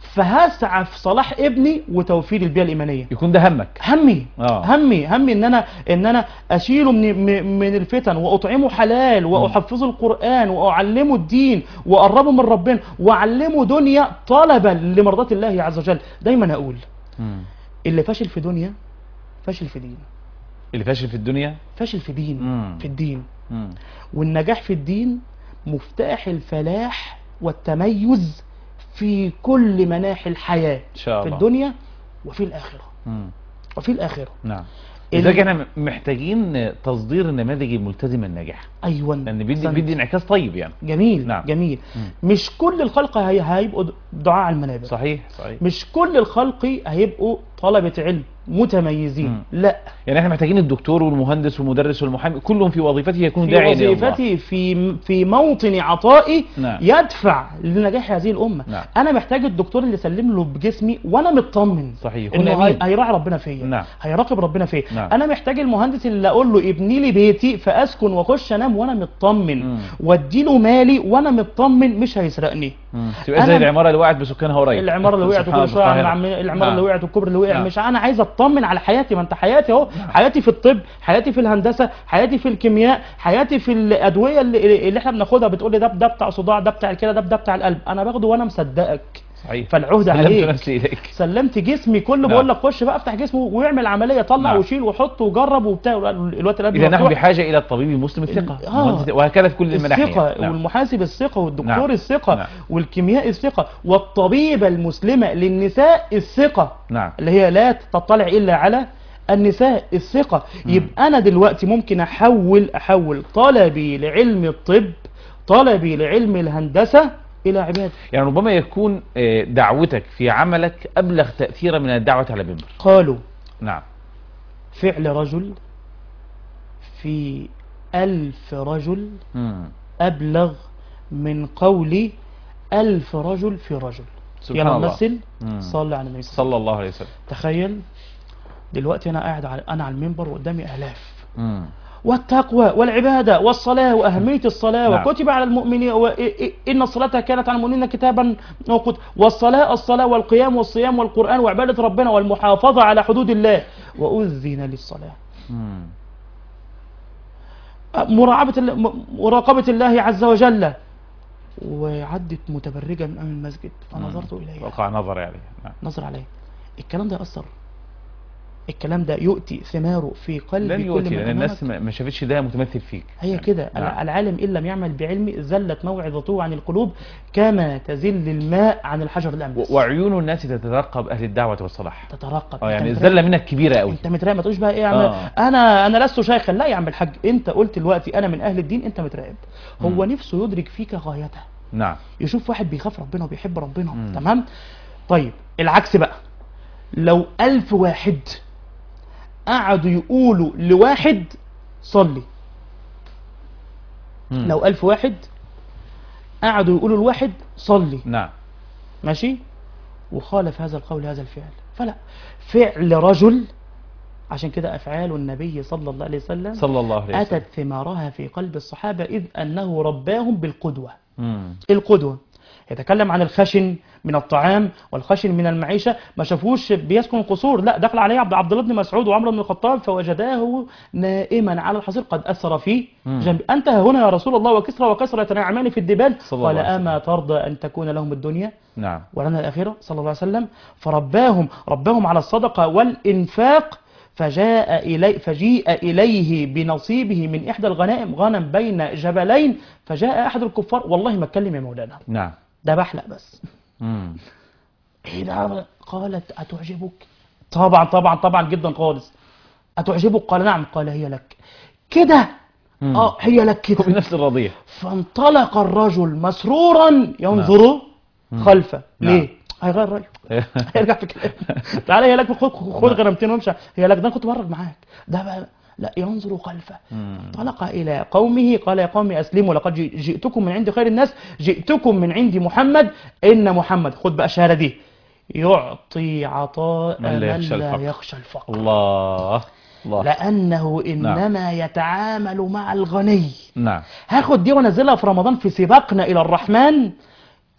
فهسعى في صلاح ابني وتوفير البيئه الايمانيه يكون ده همك همي آه. همي همي ان انا ان انا اشيله من م- من الفتن واطعمه حلال واحفظه القران واعلمه الدين واقربه من ربنا واعلمه دنيا طلبا لمرضاه الله عز وجل دايما اقول مم. اللي فاشل في دنيا فاشل في دين اللي فاشل في الدنيا فاشل في دين مم. في الدين مم. والنجاح في الدين مفتاح الفلاح والتميز في كل مناحي الحياة ان شاء في الله الدنيا وفي الآخرة مم. وفي الآخرة نعم ال- لذلك احنا محتاجين تصدير النماذج الملتزمه الناجحه أيوة لان بيدي أحسنت. بيدي انعكاس طيب يعني جميل نعم. جميل مم. مش كل الخلق هي هيبقوا دعاء على المنابر صحيح صحيح مش كل الخلق هيبقوا طلبة علم متميزين مم. لا يعني احنا محتاجين الدكتور والمهندس والمدرس والمحامي كلهم في وظيفته يكون في داعيا الى الله وظيفتي في في موطن عطائي نعم. يدفع لنجاح هذه الامه نعم. انا محتاج الدكتور اللي يسلم له بجسمي وانا مطمن صحيح يكون انه هي- امين هيراعي ربنا فيا نعم. هيراقب ربنا فيا نعم. انا محتاج المهندس اللي اقول له ابني لي بيتي فاسكن واخش انام وانا مطمن مم. وادي له مالي وانا مطمن مش هيسرقني مم. تبقى زي أنا- العماره اللي وقعت بسكانها قريب العماره اللي وقعت سبحان وكل شويه الله. عم- العماره نعم. اللي وقعت والكوبري اللي وقع نعم. مش انا عايز اطمن على حياتي ما انت حياتي اهو حياتي في الطب حياتي في الهندسه حياتي في الكيمياء حياتي في الادويه اللي, اللي احنا بناخدها بتقول لي ده ده بتاع صداع ده بتاع الكلى ده ده بتاع القلب انا باخده وانا مصدقك صحيح فالعهد سلمت عليك نفسي اليك سلمت جسمي كله نعم. بقول لك خش بقى افتح جسمه واعمل عمليه طلع نعم. وشيل وحط وجرب وبتاع الوقت القلب اذا نحن مفتوح. بحاجه الى الطبيب المسلم الثقه آه. مهندس- وهكذا في كل المناحي الثقة نعم. والمحاسب الثقة والدكتور نعم. الثقة نعم. والكيمياء الثقة والطبيبة المسلمة للنساء الثقة نعم اللي هي لا تطلع إلا على النساء الثقة يبقى أنا دلوقتي ممكن أحول أحول طلبي لعلم الطب طلبي لعلم الهندسة إلى عبادة يعني ربما يكون آه، دعوتك في عملك ابلغ تاثيرا من الدعوه على المنبر قالوا نعم فعل رجل في ألف رجل مم. أبلغ من قول ألف رجل في رجل سبحان يلا الله. نمثل مم. صلي على النبي صلى الله صلى الله عليه وسلم عليه وسلم تخيل دلوقتي انا قاعد على انا على المنبر وقدامي الاف مم. والتقوى والعباده والصلاه واهميه الصلاه نعم. وكتب على المؤمنين و... ان الصلاه كانت على المؤمنين كتابا موقوتا والصلاه الصلاه والقيام والصيام والقران وعباده ربنا والمحافظه على حدود الله واذن للصلاه مم. مراقبه ال- م- مراقبه الله عز وجل وعدت متبرجه من امام المسجد فنظرت اليها وقع نظري عليه نعم نظر عليه الكلام ده يأثر الكلام ده يؤتي ثماره في قلب لن كل يؤتي من لان أمامك. الناس ما ما شافتش ده متمثل فيك هي كده نعم. العالم إن لم يعمل بعلمه زلت موعظته عن القلوب كما تزل الماء عن الحجر الأمس و- وعيون الناس تترقب اهل الدعوه والصلاح تترقب اه أنت يعني متراقب- الذله منك كبيره قوي انت متراقب ما تقولش بقى ايه يا عم آه. انا انا لست شيخا لا يا عم الحاج انت قلت دلوقتي انا من اهل الدين انت متراقب هو مم. نفسه يدرك فيك غايته نعم يشوف واحد بيخاف ربنا وبيحب ربنا مم. تمام طيب العكس بقى لو ألف واحد قعدوا يقولوا لواحد صلي مم. لو ألف واحد قعدوا يقولوا لواحد صلي نعم ماشي وخالف هذا القول هذا الفعل فلا فعل رجل عشان كده أفعال النبي صلى الله عليه وسلم صلى الله عليه وسلم أتت ثمارها في قلب الصحابة إذ أنه رباهم بالقدوة مم. القدوة يتكلم عن الخشن من الطعام والخشن من المعيشة ما شافوش بيسكن قصور لا دخل عليه عبد عبد الله بن مسعود وعمر بن الخطاب فوجداه نائما على الحصير قد أثر في مم. جنب أنت ها هنا يا رسول الله وكسرى وكسرى يتناعمان في الدبال صلى الله قال عليه أما ترضى أن تكون لهم الدنيا نعم ولنا الآخرة صلى الله عليه وسلم فرباهم رباهم على الصدقة والإنفاق فجاء إلي فجيء إليه بنصيبه من إحدى الغنائم غنم بين جبلين فجاء أحد الكفار والله ما اتكلم يا مولانا نعم ده بحلق بس مم. ايه ده قالت أتعجبك طبعا طبعا طبعا جدا خالص أتعجبك قال نعم قال هي لك كده مم. اه هي لك كده بنفس الرضيع فانطلق الرجل مسرورا ينظر خلفه نعم. ليه هيغير رأيه هيرجع في كلامه تعالى هي لك خد خد غنمتين وامشي هي لك ده أنا كنت بهرج معاك ده بقى لا ينظر خلفه مم. انطلق إلى قومه قال يا قوم أسلموا لقد جي- جئتكم من عند خير الناس جئتكم من عند محمد إن محمد خد بقى الشهادة دي يعطي عطاء من لا من يخشى لا الفقر. يخشى الفقر الله الله لأنه إنما يتعامل مع الغني نعم هاخد دي وانزلها في رمضان في سباقنا الى الرحمن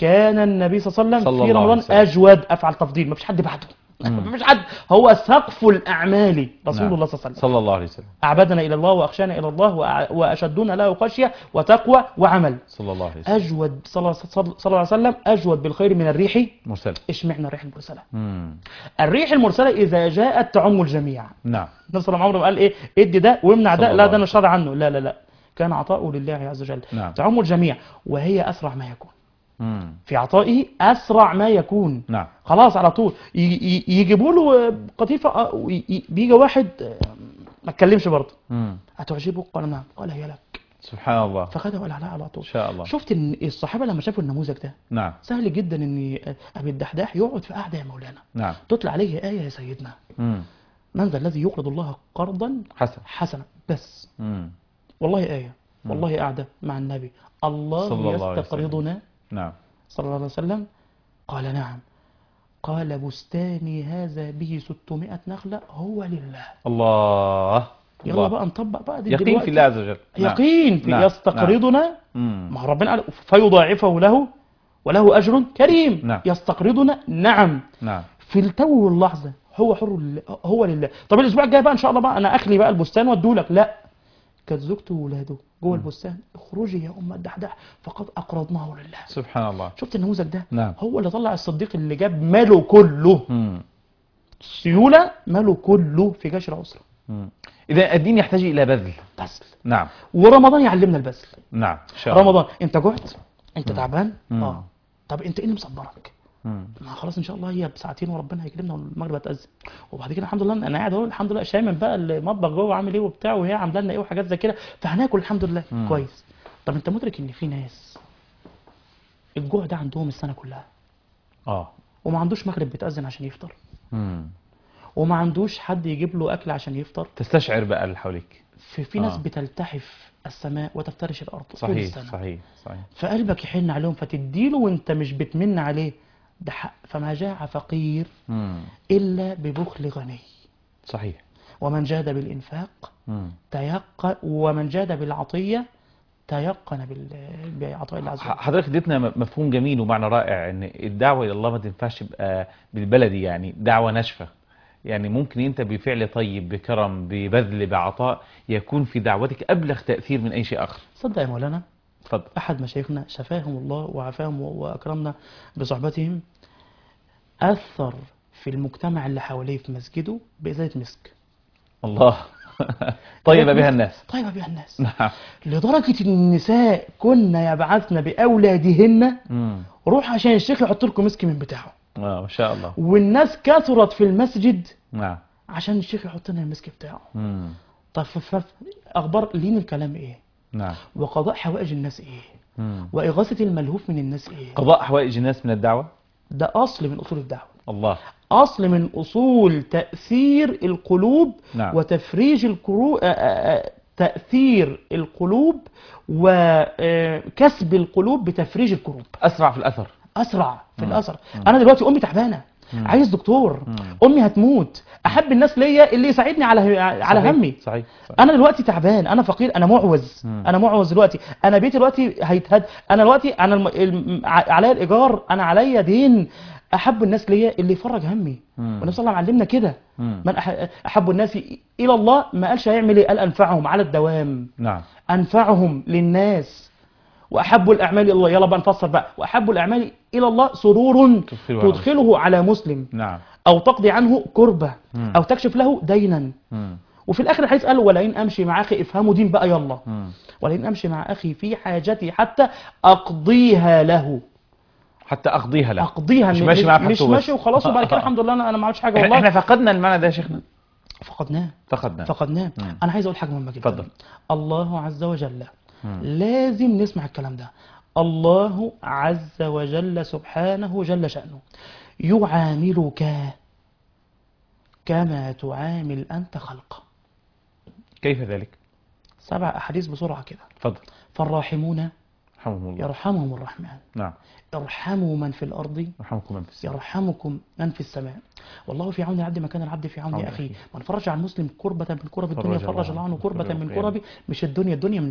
كان النبي صلى الله عليه صلى وسلم في الله عليه رمضان وسلم. اجود افعل تفضيل ما فيش حد بعده ما فيش حد هو سقف الاعمال رسول نعم. الله صلى الله عليه وسلم صلى الله عليه وسلم اعبدنا الى الله واخشانا الى الله وأع- واشدنا له خشيه وتقوى وعمل صلى الله عليه وسلم اجود صلى الله صلى الله عليه وسلم اجود بالخير من الريح مرسل اشمعنى الريح المرسله مم. الريح المرسله اذا جاءت تعم الجميع نعم النبي صلى الله عليه وسلم قال ايه ادي ده وامنع صلى ده الله لا ده عليه انا شرع عنه لا لا لا كان عطاؤه لله عز وجل نعم. تعم الجميع وهي اسرع ما يكون مم. في عطائه اسرع ما يكون نعم خلاص على طول ي- ي- يجيبوا له قطيفه آه، وي- ي- بيجي واحد آه، ما اتكلمش برضه مم. هتعجبك قال نعم قال هي لك سبحان الله فخدها وقال عليها على ان طول شاء الله شفت ان الصحابه لما شافوا النموذج ده نعم سهل جدا ان ابي الدحداح يقعد في قعده يا مولانا نعم تطلع عليه ايه يا سيدنا مم. من ذا الذي يقرض الله قرضا حسن حسنا بس مم. والله آية والله قاعدة مع النبي الله, صلى الله عليه يستقرضنا نعم صلى الله عليه وسلم قال نعم قال بستاني هذا به 600 نخلة هو لله الله يلا الله. بقى نطبق بقى دي يقين دلوقتي. في الله عز وجل نعم. يقين في نعم. يستقرضنا مم. ما هو ربنا قال فيضاعفه له وله أجر كريم نعم. يستقرضنا نعم نعم في التو واللحظة هو حر لله هو لله طب الأسبوع الجاي بقى إن شاء الله بقى أنا أخلي بقى البستان وأدولك لا كانت زوجته وولاده جوه البستان اخرجي يا أم الدحداح فقد أقرضناه لله سبحان الله شفت النموذج ده نعم. هو اللي طلع الصديق اللي جاب ماله كله مم. سيولة ماله كله في جيش العسرة مم. إذا الدين يحتاج إلى بذل بذل نعم ورمضان يعلمنا البذل نعم إن شاء الله رمضان انت جعت انت تعبان مم. اه طب انت ايه اللي مصبرك مم. ما خلاص ان شاء الله هي بساعتين وربنا هيكرمنا والمغرب هتأذن وبعد كده الحمد لله انا قاعد اهو الحمد لله شامم بقى المطبخ جوه عامل ايه وبتاع وهي عامله لنا ايه وحاجات زي كده فهناكل الحمد لله مم. كويس طب انت مدرك ان في ناس الجوع ده عندهم السنه كلها آه وما عندوش مغرب بتأذن عشان يفطر مم. وما عندوش حد يجيب له اكل عشان يفطر تستشعر بقى اللي حواليك في في ناس آه. بتلتحف السماء وتفترش الارض طول صحيح السنه صحيح صحيح فقلبك يحن عليهم فتديله وانت مش بتمن عليه ده حق فما جاع فقير مم. الا ببخل غني صحيح ومن جاد بالانفاق مم. تيقن ومن جاد بالعطيه تيقن بال- بعطاء الله عز وجل حضرتك اديتنا م- مفهوم جميل ومعنى رائع ان الدعوه الى الله ما تنفعش تبقى بالبلدي يعني دعوه ناشفه يعني ممكن انت بفعل طيب بكرم ببذل بعطاء يكون في دعوتك ابلغ تاثير من اي شيء اخر صدق يا مولانا اتفضل احد مشايخنا شفاهم الله وعافاهم واكرمنا بصحبتهم اثر في المجتمع اللي حواليه في مسجده بازازه مسك الله طيب بها الناس طيب بها الناس نعم لدرجه ان النساء كنا يبعثن باولادهن مم. روح عشان الشيخ يحط لكم مسك من بتاعه اه ما شاء الله والناس كثرت في المسجد نعم عشان الشيخ يحط لنا المسك بتاعه مم. طب ف- ف- اخبار لين الكلام ايه نعم وقضاء حوائج الناس ايه مم. واغاثه الملهوف من الناس ايه قضاء حوائج الناس من الدعوه ده اصل من اصول الدعوه الله اصل من اصول تاثير القلوب نعم. وتفريج الكروب تاثير القلوب وكسب القلوب بتفريج الكروب اسرع في الاثر اسرع في مم. الاثر انا دلوقتي امي تعبانه مم. عايز دكتور مم. امي هتموت احب الناس ليا اللي يساعدني على على صحيح. همي صحيح صحيح انا دلوقتي تعبان انا فقير انا معوز مم. انا معوز دلوقتي انا بيتي دلوقتي هيتهد انا دلوقتي انا الم... الم... ع- عليا الايجار انا عليا دين احب الناس ليا اللي يفرج همي مم. والنبي صلى الله عليه وسلم علمنا كده مم. من أح... احب الناس الى الله ما قالش هيعمل ايه قال انفعهم على الدوام نعم انفعهم للناس واحب الاعمال الى الله يلا بقى نفسر بقى واحب الاعمال الى الله سرور تدخله على تدخله على مسلم نعم او تقضي عنه كربه مم. او تكشف له دينا مم. وفي الاخر الحديث قال ولئن امشي مع اخي افهموا دين بقى يلا مم. ولئن امشي مع اخي في حاجتي حتى اقضيها له حتى اقضيها له اقضيها مش م- ماشي معاه في مش حاجته بس. ماشي وخلاص وبعد كده الحمد لله انا انا ما عملتش حاجه احنا والله إحنا فقدنا المعنى ده يا شيخنا فقدناه فقدنا فقدناه مم. انا عايز اقول حاجه مهمه جدا اتفضل. الله عز وجل مم. لازم نسمع الكلام ده الله عز وجل سبحانه جل شأنه يعاملك كما تعامل أنت خلقه كيف ذلك سبع أحاديث بسرعة كده اتفضل فالراحمون رحمهم الله يرحمهم الرحمن نعم ارحموا من في الأرض رحمكم من في السماء يرحمكم من في السماء والله في عون العبد ما كان العبد في عون عون أخيه أخيه. من فرج عن مسلم كربة من كرب الدنيا فرج الله فرج الله عنه عنه كربة كربة من القيامة. كرب مش الدنيا الدنيا من فاتة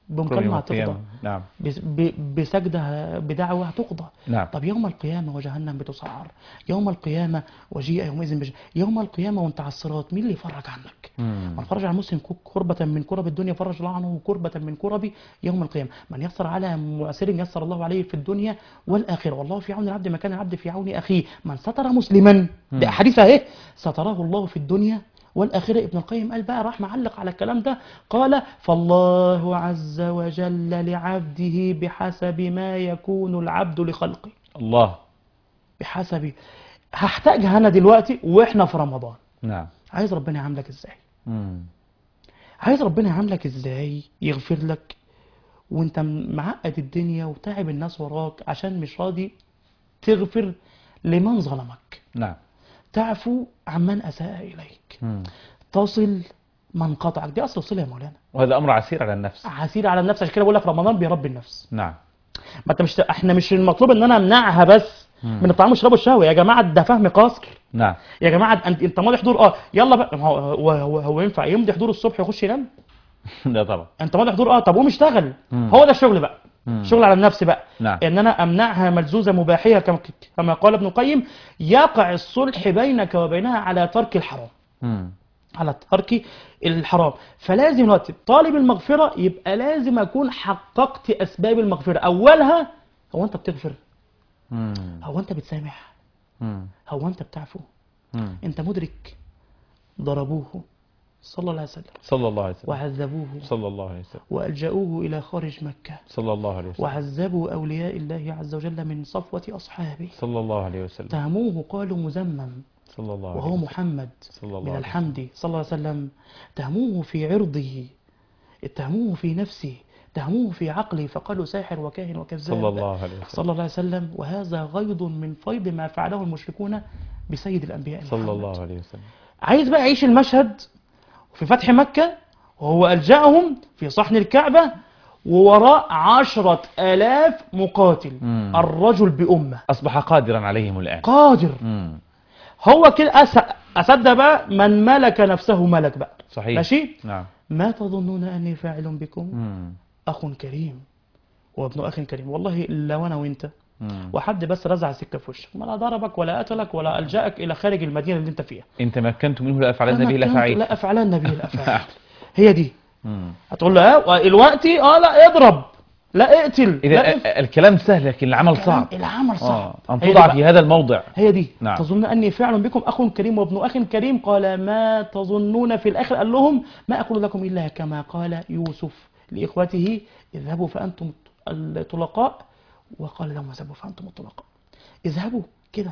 بمكالمة يوم القيامة. هتقضى نعم بس- ب- بسجدة بدعوة هتقضى نعم طب يوم القيامة وجهنم بتسعر يوم القيامة وجيء يومئذ بج... يوم القيامة وانت على الصراط مين اللي يفرج عنك مم. من فرج عن مسلم كربة من كرب الدنيا فرج الله عنه كربة من كرب يوم القيامة من يسر على مؤسر يسر الله عليه في الدنيا والآخرة والله في عون العبد ما كان العبد في عون أخيه من ستر مسلما ده حديث اهي ستره الله في الدنيا والآخرة ابن القيم قال بقى راح معلق على الكلام ده قال فالله عز وجل لعبده بحسب ما يكون العبد لخلقه الله بحسب هحتاجها أنا دلوقتي وإحنا في رمضان نعم عايز ربنا يعاملك إزاي مم. عايز ربنا يعاملك ازاي يغفر لك وانت م- معقد الدنيا وتعب الناس وراك عشان مش راضي تغفر لمن ظلمك نعم تعفو عمن اساء اليك مم. تصل من قطعك دي اصل الصله يا مولانا وهذا أمر عسير على النفس عسير على النفس عشان كده بقول لك رمضان بيربي النفس نعم ما انت مش احنا مش المطلوب ان انا امنعها بس مم. من الطعام والشراب والشهوه يا جماعه ده فهم قاصر نعم يا جماعه انت انت ماضي حضور اه يلا بقى ما هو هو, هو, هو ينفع يمضي حضور الصبح يخش ينام لا طبعا انت ماضي حضور اه طب قوم اشتغل مم. هو ده الشغل بقى مم. شغل على النفس بقى نعم ان انا امنعها ملزوزه مباحيه كما كما قال ابن القيم يقع الصلح بينك وبينها على ترك الحرام مم. على ترك الحرام فلازم دلوقتي طالب المغفره يبقى لازم اكون حققت اسباب المغفره اولها هو انت بتغفر مم. هو انت بتسامح مم. هو انت بتعفو مم. انت مدرك ضربوه صلى الله عليه وسلم صلى الله عليه وسلم وعذبوه صلى الله عليه وسلم والجاوه الى خارج مكه صلى الله عليه وسلم وعذبوا أولياء الله عز وجل من صفوة أصحابه صلى الله عليه وسلم تهموه قالوا مزمم صلى الله عليه وهو وسلم محمد صلى الله من عليه الحمد صلى الله عليه وسلم تهموه في عرضه اتهموه في نفسه تهموه في عقله فقالوا ساحر وكاهن وكذاب صلى الله عليه وسلم صلى الله عليه وسلم وهذا غيض من فيض ما فعله المشركون بسيد الأنبياء صلى محمد. الله عليه وسلم عايز بقى يعيش المشهد في فتح مكة وهو ألجأهم في صحن الكعبة ووراء عشرة آلاف مقاتل مم. الرجل بأمة أصبح قادرا عليهم الآن قادر مم. هو كده أس- أصدق بقى من ملك نفسه ملك بقى صحيح ماشي نعم ما تظنون أني فاعل بكم مم. أخ كريم وابن أخ كريم والله لو أنا وأنت مم. وحد بس رزع سكة في وشك ما لا ضربك ولا قتلك ولا ألجأك إلى خارج المدينة اللي أنت فيها إن تمكنت منه لأفعلن أنا به كنت الأفاعيل لا أفعلن به الأفعال هي دي مم. هتقول له اه الوقت اه لا اضرب لا اقتل إذا لا ال- الكلام سهل لكن العمل صعب العمل صعب آه. أن هي دي توضع بقى. في هذا الموضع هي دي نعم. تظن اني فعل بكم اخ كريم وابن اخ كريم قال ما تظنون في الاخر قال لهم ما اقول لكم الا كما قال يوسف لاخوته اذهبوا فانتم الطلقاء وقال لهم اذهبوا فانتم الطلقاء اذهبوا كده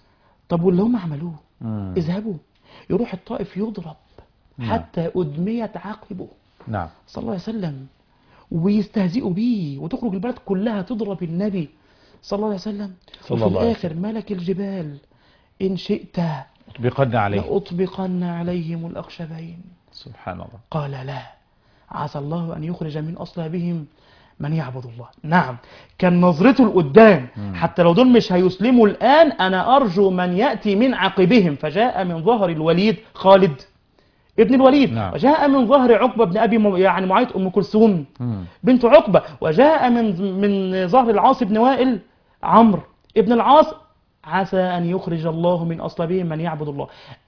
طب واللي هم عملوه مم. اذهبوا يروح الطائف يضرب نعم. حتى ادميت عقبه نعم صلى الله عليه وسلم ويستهزئوا بيه وتخرج البلد كلها تضرب النبي صلى الله عليه وسلم صلى وفي الله عليه الآخر ملك الجبال إن شئت بقدنا عليه لأطبقن عليهم الأخشبين سبحان الله قال لا عسى الله أن يخرج من أصلابهم من يعبد الله نعم كان نظرته لقدام حتى لو دول مش هيسلموا الآن أنا أرجو من يأتي من عقبهم فجاء من ظهر الوليد خالد ابن الوليد نعم. وجاء من ظهر عقبة بن أبي م... يعني معيط أم كلثوم مم. بنت عقبة وجاء من من ظهر العاص بن وائل عمرو ابن العاص عسى أن يخرج الله من أصلابهم من يعبد الله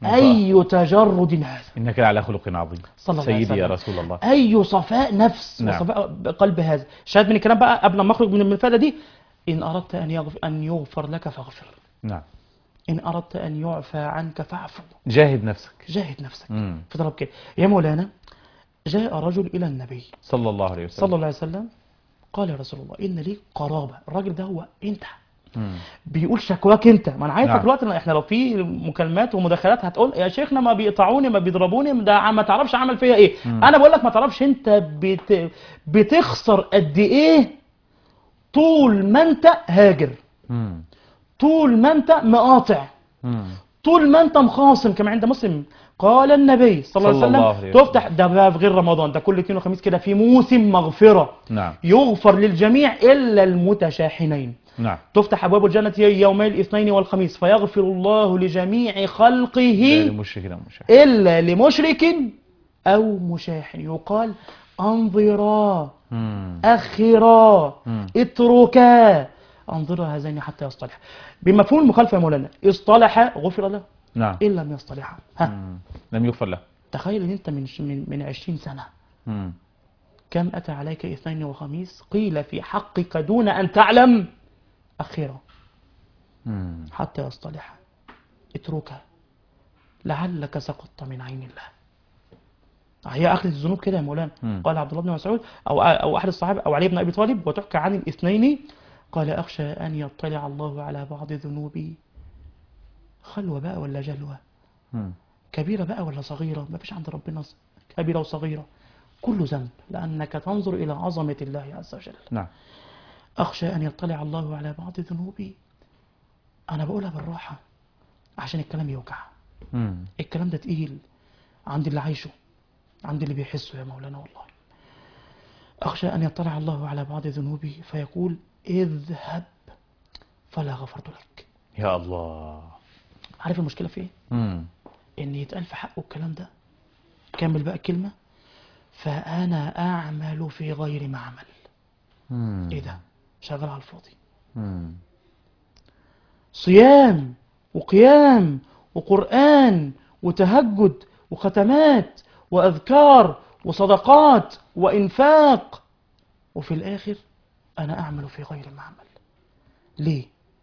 أي تجرد هذا إنك لعلى خلق عظيم صلى الله عليه سيدي يا وسلم. رسول الله أي صفاء نفس نعم. وصفاء قلب هذا شاهد من الكلام بقى قبل ما أخرج من المفادة دي إن أردت أن يغفر, أن يغفر لك فاغفر نعم إن أردت أن يعفى عنك فاعفو جاهد نفسك جاهد نفسك مم. في طلب كده يا مولانا جاء رجل إلى النبي صلى الله عليه وسلم صلى الله عليه وسلم قال يا رسول الله إن لي قرابة الراجل ده هو أنت مم. بيقول شكواك انت ما انا عارفك نعم. دلوقتي إن احنا لو في مكالمات ومداخلات هتقول يا شيخنا ما بيقطعوني ما بيضربوني ده ما تعرفش عمل فيا ايه انا بقول لك ما تعرفش انت بت... بتخسر قد ايه طول ما انت هاجر مم. طول ما انت مقاطع مم. طول ما انت مخاصم كما عند مسلم قال النبي صلى الله صلى الله عليه عليه وسلم وسلم. تفتح ده بقى في غير رمضان ده كل اثنين وخميس كده في موسم مغفرة نعم يغفر للجميع الا المتشاحنين نعم تفتح أبواب الجنة يومي الاثنين والخميس فيغفر الله لجميع لا خلقه للمشركين والمشاهدين إلا لمشرك أو مشاحن يقال انظرا مم. اخرا مم. اتركا انظرا هذين حتى يصطلحا بمفهوم المخالفه يا مولانا اصطلح غفر له نعم ان لم يصطلحا ها مم. لم يغفر له تخيل ان انت من من من 20 سنه مم. كم اتى عليك اثنين وخميس قيل في حقك دون ان تعلم اخرا مم. حتى يصطلح اتركها لعلك سقطت من عين الله هي اخذ الذنوب كده يا مولانا مم. قال عبد الله بن مسعود او او احد الصحابه او علي بن ابي طالب وتحكى عن الاثنين قال اخشى ان يطلع الله على بعض ذنوبي خلوه بقى ولا جلوه مم. كبيره بقى ولا صغيره ما فيش عند ربنا ص- كبيره وصغيره كل ذنب لانك تنظر الى عظمه الله عز وجل نعم أخشى أن يطلع الله على بعض ذنوبي أنا بقولها بالراحة عشان الكلام يوجع مم. الكلام ده تقيل عند اللي عايشه عند اللي بيحسه يا مولانا والله أخشى أن يطلع الله على بعض ذنوبي فيقول اذهب فلا غفرت لك يا الله عارف المشكلة في إيه؟ مم. إن يتقال في حقه الكلام ده كمل بقى الكلمة فأنا أعمل في غير ما عمل مم. إيه ده؟ شغال على الفاضي مم. صيام وقيام وقرآن وتهجد وختمات وأذكار وصدقات وإنفاق وفي الآخر أنا أعمل في غير ما أعمل ليه؟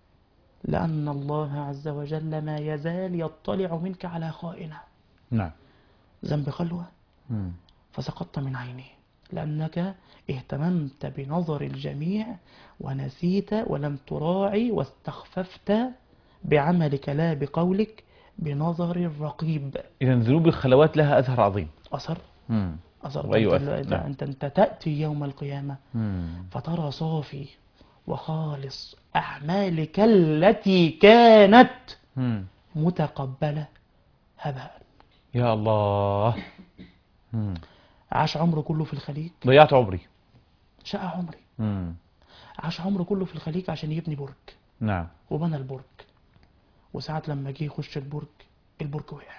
لأن الله عز وجل ما يزال يطلع منك على خائنة نعم ذنب خلوة مم. فسقطت من عينه لأنك اهتممت بنظر الجميع ونسيت ولم تراعي واستخففت بعملك لا بقولك بنظر الرقيب إذا ذنوب الخلوات لها أثر عظيم أثر مم. أثر وأي ده أثر؟ أنت, ده نعم. أنت, أنت تأتي يوم القيامة مم. فترى صافي وخالص أعمالك التي كانت مم. متقبلة هباء يا الله مم. عاش عمره كله في الخليج ضيعت عمري شقى عمري مم. عاش عمره كله في الخليج عشان يبني برج نعم وبنى البرج وساعة لما جه يخش البرج البرج وقع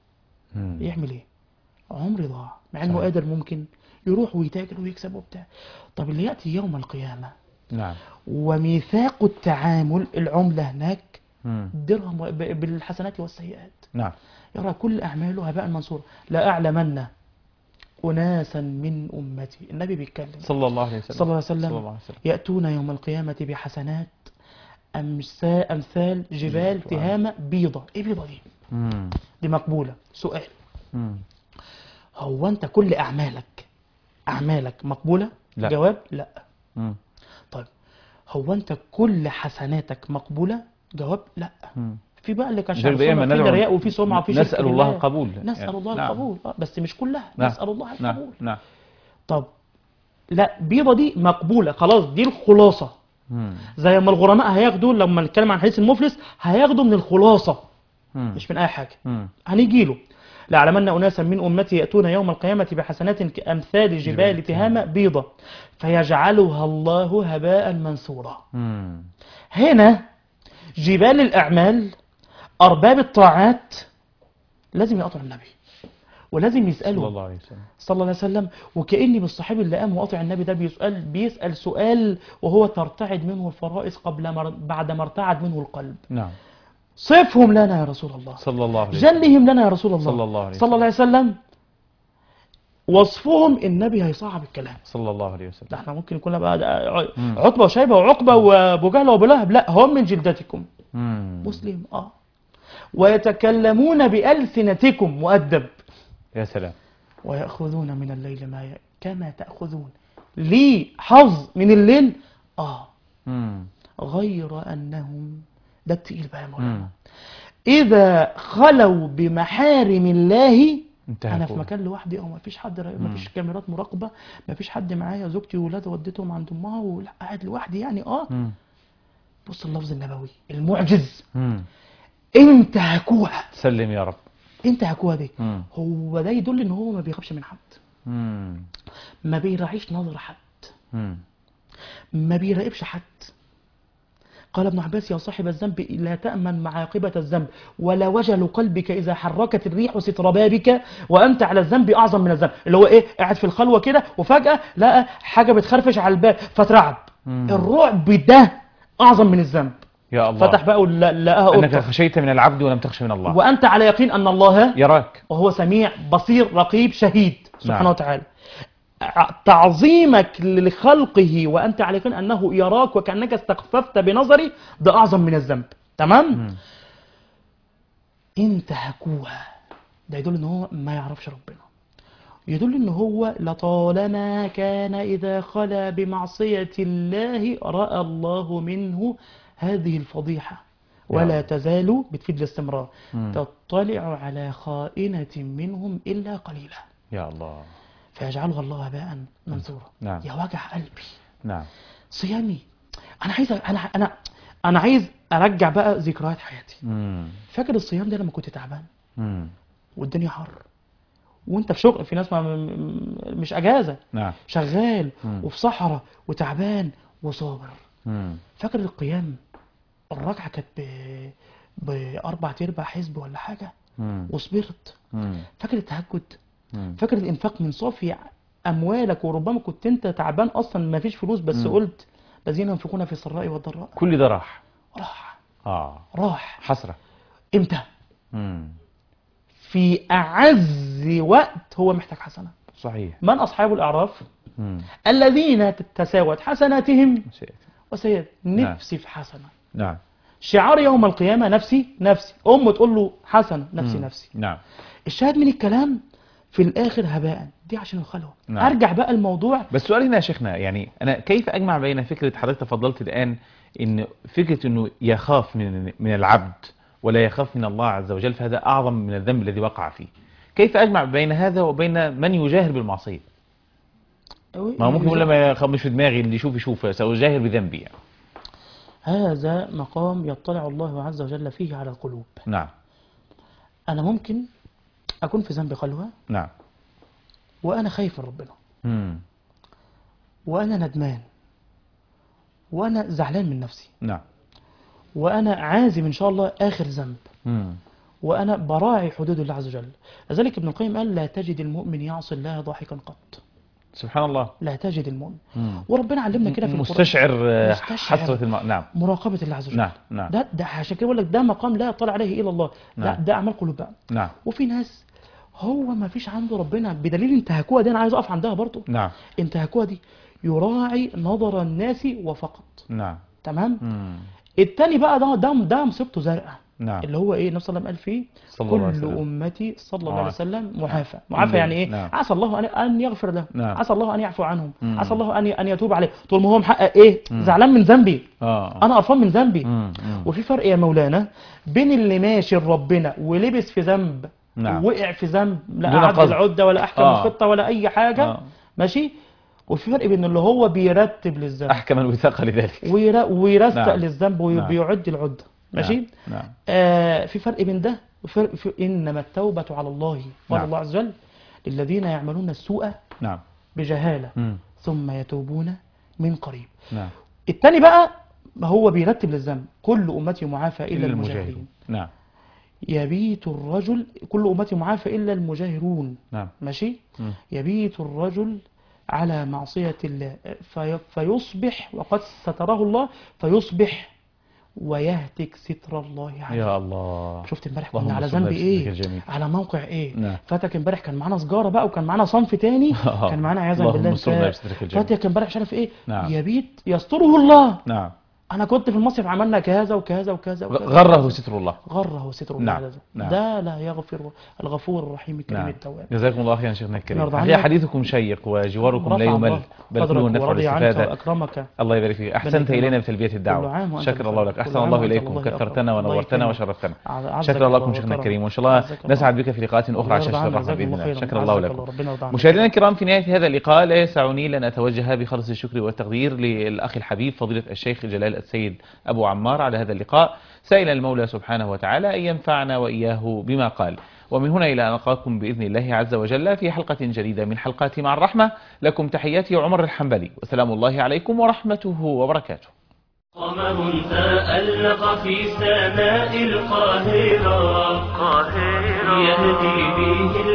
مم. يعمل ايه عمري ضاع مع انه صحيح. قادر ممكن يروح ويتاجر ويكسب وبتاع طب اللي ياتي يوم القيامه نعم وميثاق التعامل العمله هناك مم. درهم و- ب- بالحسنات والسيئات نعم يرى كل اعماله هباء منصورا لا اعلمن اناسا من امتي النبي بيتكلم صلى الله عليه وسلم صلى الله عليه وسلم صلى الله عليه وسلم ياتون يوم القيامه بحسنات أمسا امثال جبال سبحان تهامه بيضه ايه بيضه دي مم. دي مقبوله سؤال مم. هو انت كل اعمالك اعمالك مقبوله لا. جواب لا مم. طيب هو انت كل حسناتك مقبوله جواب لا مم. في بقى اللي كان غير شغال دائما في ندعو- رياء وفي سمعه وفي شرك نسأل الله بالله. القبول نسال يعني. الله نعم. القبول آه، بس مش كلها نعم. نسال الله نعم القبول نعم طب لا بيضه دي مقبوله خلاص دي الخلاصه مم. زي ما الغرماء هياخدوا لما نتكلم عن حديث المفلس هياخدوا من الخلاصه مم. مش من اي حاجه مم. هنيجي له لعلمن اناسا من امتي ياتون يوم القيامه بحسنات كامثال جبال جبال تهامه بيضه فيجعلها الله هباء منثورا مم. هنا جبال الاعمال ارباب الطاعات لازم يقطعوا النبي ولازم صلى يسالوا الله عليه وسلم صلى الله عليه وسلم وكاني بالصحابي اللي قام وقاطع النبي ده بيسال بيسال سؤال وهو ترتعد منه الفرائص قبل مر... بعد ما ارتعد منه القلب نعم صفهم لنا يا رسول الله صلى الله عليه وسلم جلهم لنا يا رسول الله صلى الله عليه صلى الله عليه وسلم وصفهم النبي هيصعب الكلام صلى الله عليه وسلم ده احنا ممكن يكون بقى ده ع- مم. عتبه وشيبه وعقبه وابو جهل وابو لهب لا هم من جلدتكم مم. مسلم اه ويتكلمون بألسنتكم مؤدب يا سلام ويأخذون من الليل ما ي... كما تأخذون لي حظ من الليل اه مم. غير أنهم ده التقيل بقى يا مولانا مم. إذا خلوا بمحارم الله انتهى انا في كله. مكان لوحدي او مفيش حد را- مفيش كاميرات مراقبه مفيش حد معايا زوجتي وولادي وديتهم عند امها ولا قاعد لوحدي يعني اه مم. بص اللفظ النبوي المعجز مم. انتهكوها سلم يا رب انتهكوها دي مم. هو ده يدل ان هو ما بيخافش من حد مم. ما بيراعيش نظر حد مم. ما بيراقبش حد قال ابن عباس يا صاحب الذنب لا تأمن معاقبة الذنب ولا وجل قلبك إذا حركت الريح ستر بابك وأنت على الذنب أعظم من الذنب اللي هو إيه قاعد في الخلوة كده وفجأة لقى حاجة بتخرفش على الباب فترعب مم. الرعب ده أعظم من الذنب يا الله فتح بقى ولقى- لقاها انك قطة خشيت من العبد ولم تخش من الله وأنت على يقين أن الله يراك وهو سميع بصير رقيب شهيد سبحانه نعم. وتعالى ع- تعظيمك لخلقه وأنت على يقين أنه يراك وكأنك استخففت بنظري ده أعظم من الذنب تمام مم. انتهكوها ده يدل ان هو ما يعرفش ربنا يدل ان هو لطالما كان اذا خلا بمعصية الله رأى الله منه هذه الفضيحة ولا نعم. تزال بتفيد الاستمرار مم. تطلع على خائنة منهم إلا قليلا يا الله فيجعلها الله هباء منثورا نعم. يا وجع قلبي نعم صيامي انا عايز انا انا انا عايز ارجع بقى ذكريات حياتي مم. فاكر الصيام ده لما كنت تعبان مم. والدنيا حر وانت في شغل في ناس ما م- م- مش اجازه نعم شغال مم. وفي صحراء وتعبان وصابر مم. فاكر القيام الركعه كانت ب... باربع ارباع حزب ولا حاجه مم. وصبرت مم. فاكر التهجد مم. فاكر الانفاق من صافي اموالك وربما كنت انت تعبان اصلا ما فيش فلوس بس مم. قلت الذين ينفقون في السراء والضراء كل ده راح راح اه راح حسرة امتى مم. في اعز وقت هو محتاج حسنه صحيح من اصحاب الاعراف مم. الذين تساوت حسناتهم شيء. وسيئات نفسي في حسنة نعم شعار يوم القيامة نفسي نفسي أم تقول له حسنة نفسي مم. نفسي نعم الشاهد من الكلام في الآخر هباء دي عشان الخلوة نعم. أرجع بقى الموضوع بس سؤال هنا يا شيخنا يعني انا كيف اجمع بين فكره حضرتك تفضلت الان ان فكره انه يخاف من من العبد ولا يخاف من الله عز وجل فهذا اعظم من الذنب الذي وقع فيه كيف اجمع بين هذا وبين من يجاهر بالمعصيه ما هو ممكن يقول لما يخاف مش في دماغي اللي يشوف يشوف ساجاهر بذنبي يعني. هذا مقام يطلع الله عز وجل فيه على القلوب نعم أنا ممكن أكون في ذنب خلوة نعم وأنا خايف من ربنا مم. وأنا ندمان وأنا زعلان من نفسي نعم وأنا عازم إن شاء الله آخر ذنب مم. وأنا براعي حدود الله عز وجل لذلك ابن القيم قال لا تجد المؤمن يعصي الله ضاحكا قط سبحان الله لا تجد المؤمن مم. وربنا علمنا كده في القرآن مستشعر آه، مستشعر. حسرة الم... نعم مراقبة الله عز وجل نعم نعم ده ده عشان كده بقول لك ده مقام لا يطلع عليه الا الله ده, نعم. ده اعمال قلوب بقى نعم وفي ناس هو ما فيش عنده ربنا بدليل انتهاكوها دي انا عايز اقف عندها برضه نعم انتهاكوها دي يراعي نظر الناس وفقط نعم تمام مم. التاني بقى ده ده ده مصيبته زرقاء نعم اللي هو ايه النبي صلى الله عليه وسلم قال فيه صلى الله عليه كل وسلم. امتي صلى الله آه. عليه وسلم معافى معافى يعني ايه نعم. عسى الله ان ان يغفر له نعم. عسى الله ان يعفو عنهم مم. عسى الله ان ان يتوب عليه طول ما هو محقق ايه مم. زعلان من ذنبي اه انا قرفان من ذنبي مم. مم. وفي فرق يا مولانا بين اللي ماشي لربنا ولبس في ذنب نعم. وقع في ذنب لا دون أعد قصد. العدة ولا أحكم آه. الخطة ولا أي حاجة آه. ماشي وفي فرق بين اللي هو بيرتب للذنب احكم الوثاق لذلك وير- ويرستق نعم. للذنب نعم. وبيعد العدة ماشي نعم. نعم آه في فرق بين ده وفرق في إنما التوبة على الله قال نعم. الله عز وجل للذين يعملون السوء نعم بجهالة مم. ثم يتوبون من قريب نعم التاني بقى ما هو بيرتب للذنب كل أمتي معافى إلا إلا المجاهرين المجاهدين نعم يبيت الرجل كل أمتي معافى إلا المجاهرون نعم ماشي مم. يبيت الرجل على معصية الله في في وقد ستره الله فيصبح ويهتك ستر الله عليه يا الله شفت امبارح اللهم كنا على صل ذنب على ايه سيدك الجميل. على موقع ايه نعم. فاتك امبارح كان معانا سجاره بقى وكان معانا صنف تاني كان معانا عياذا اللهم بالله صل على انت- سيدك الجميل. فاتك امبارح مش عارف ايه نعم. يبيت يستره الله نعم انا كنت في المصيف عملنا كذا وكذا وكذا وكذا غره ستر الله غره ستر الله نعم، عز وجل. نعم. ده لا يغفر الغفور الرحيم الكريم نعم التواب جزاكم الله خيرا شيخنا الكريم يرضى الحقيقة عنك. حديثكم شيق وجواركم لا رفع يمل الله بل قدرك كله النفع ورضي عنك والاستفادة واكرمك الله يبارك فيك أحسنت يكرمك. إلينا بتلبية كل الدعوة عام وأنت شكر الله لك بخير. أحسن كل عام الله وأنت إليكم الله كثرتنا يكرمك. الله ونورتنا يكرمك. وشرفتنا عزك شكر الله لكم الله شيخنا وكرمك. الكريم وإن شاء الله عزك الله. نسعد بك في لقاءات أخرى الله على يرضى شاشة عنك. الرحمة جزاك بإذن الله الله خيرا. شكر الله عزك لكم ربنا يرضى عنك. مشاهدينا الكرام في نهاية هذا اللقاء لا يسعني لأن أتوجه بخلص الشكر والتقدير للأخ الحبيب فضيلة الشيخ جلال السيد أبو عمار على هذا اللقاء سائلا المولى سبحانه وتعالى أن ينفعنا وإياه بما قال ومن هنا إلى أن ألقاكم بإذن الله عز وجل في حلقة جديدة من حلقات مع الرحمة لكم تحياتي عمر الحنبلي وسلام الله عليكم ورحمته وبركاته قمر تألق في سماء القاهرة يهدي به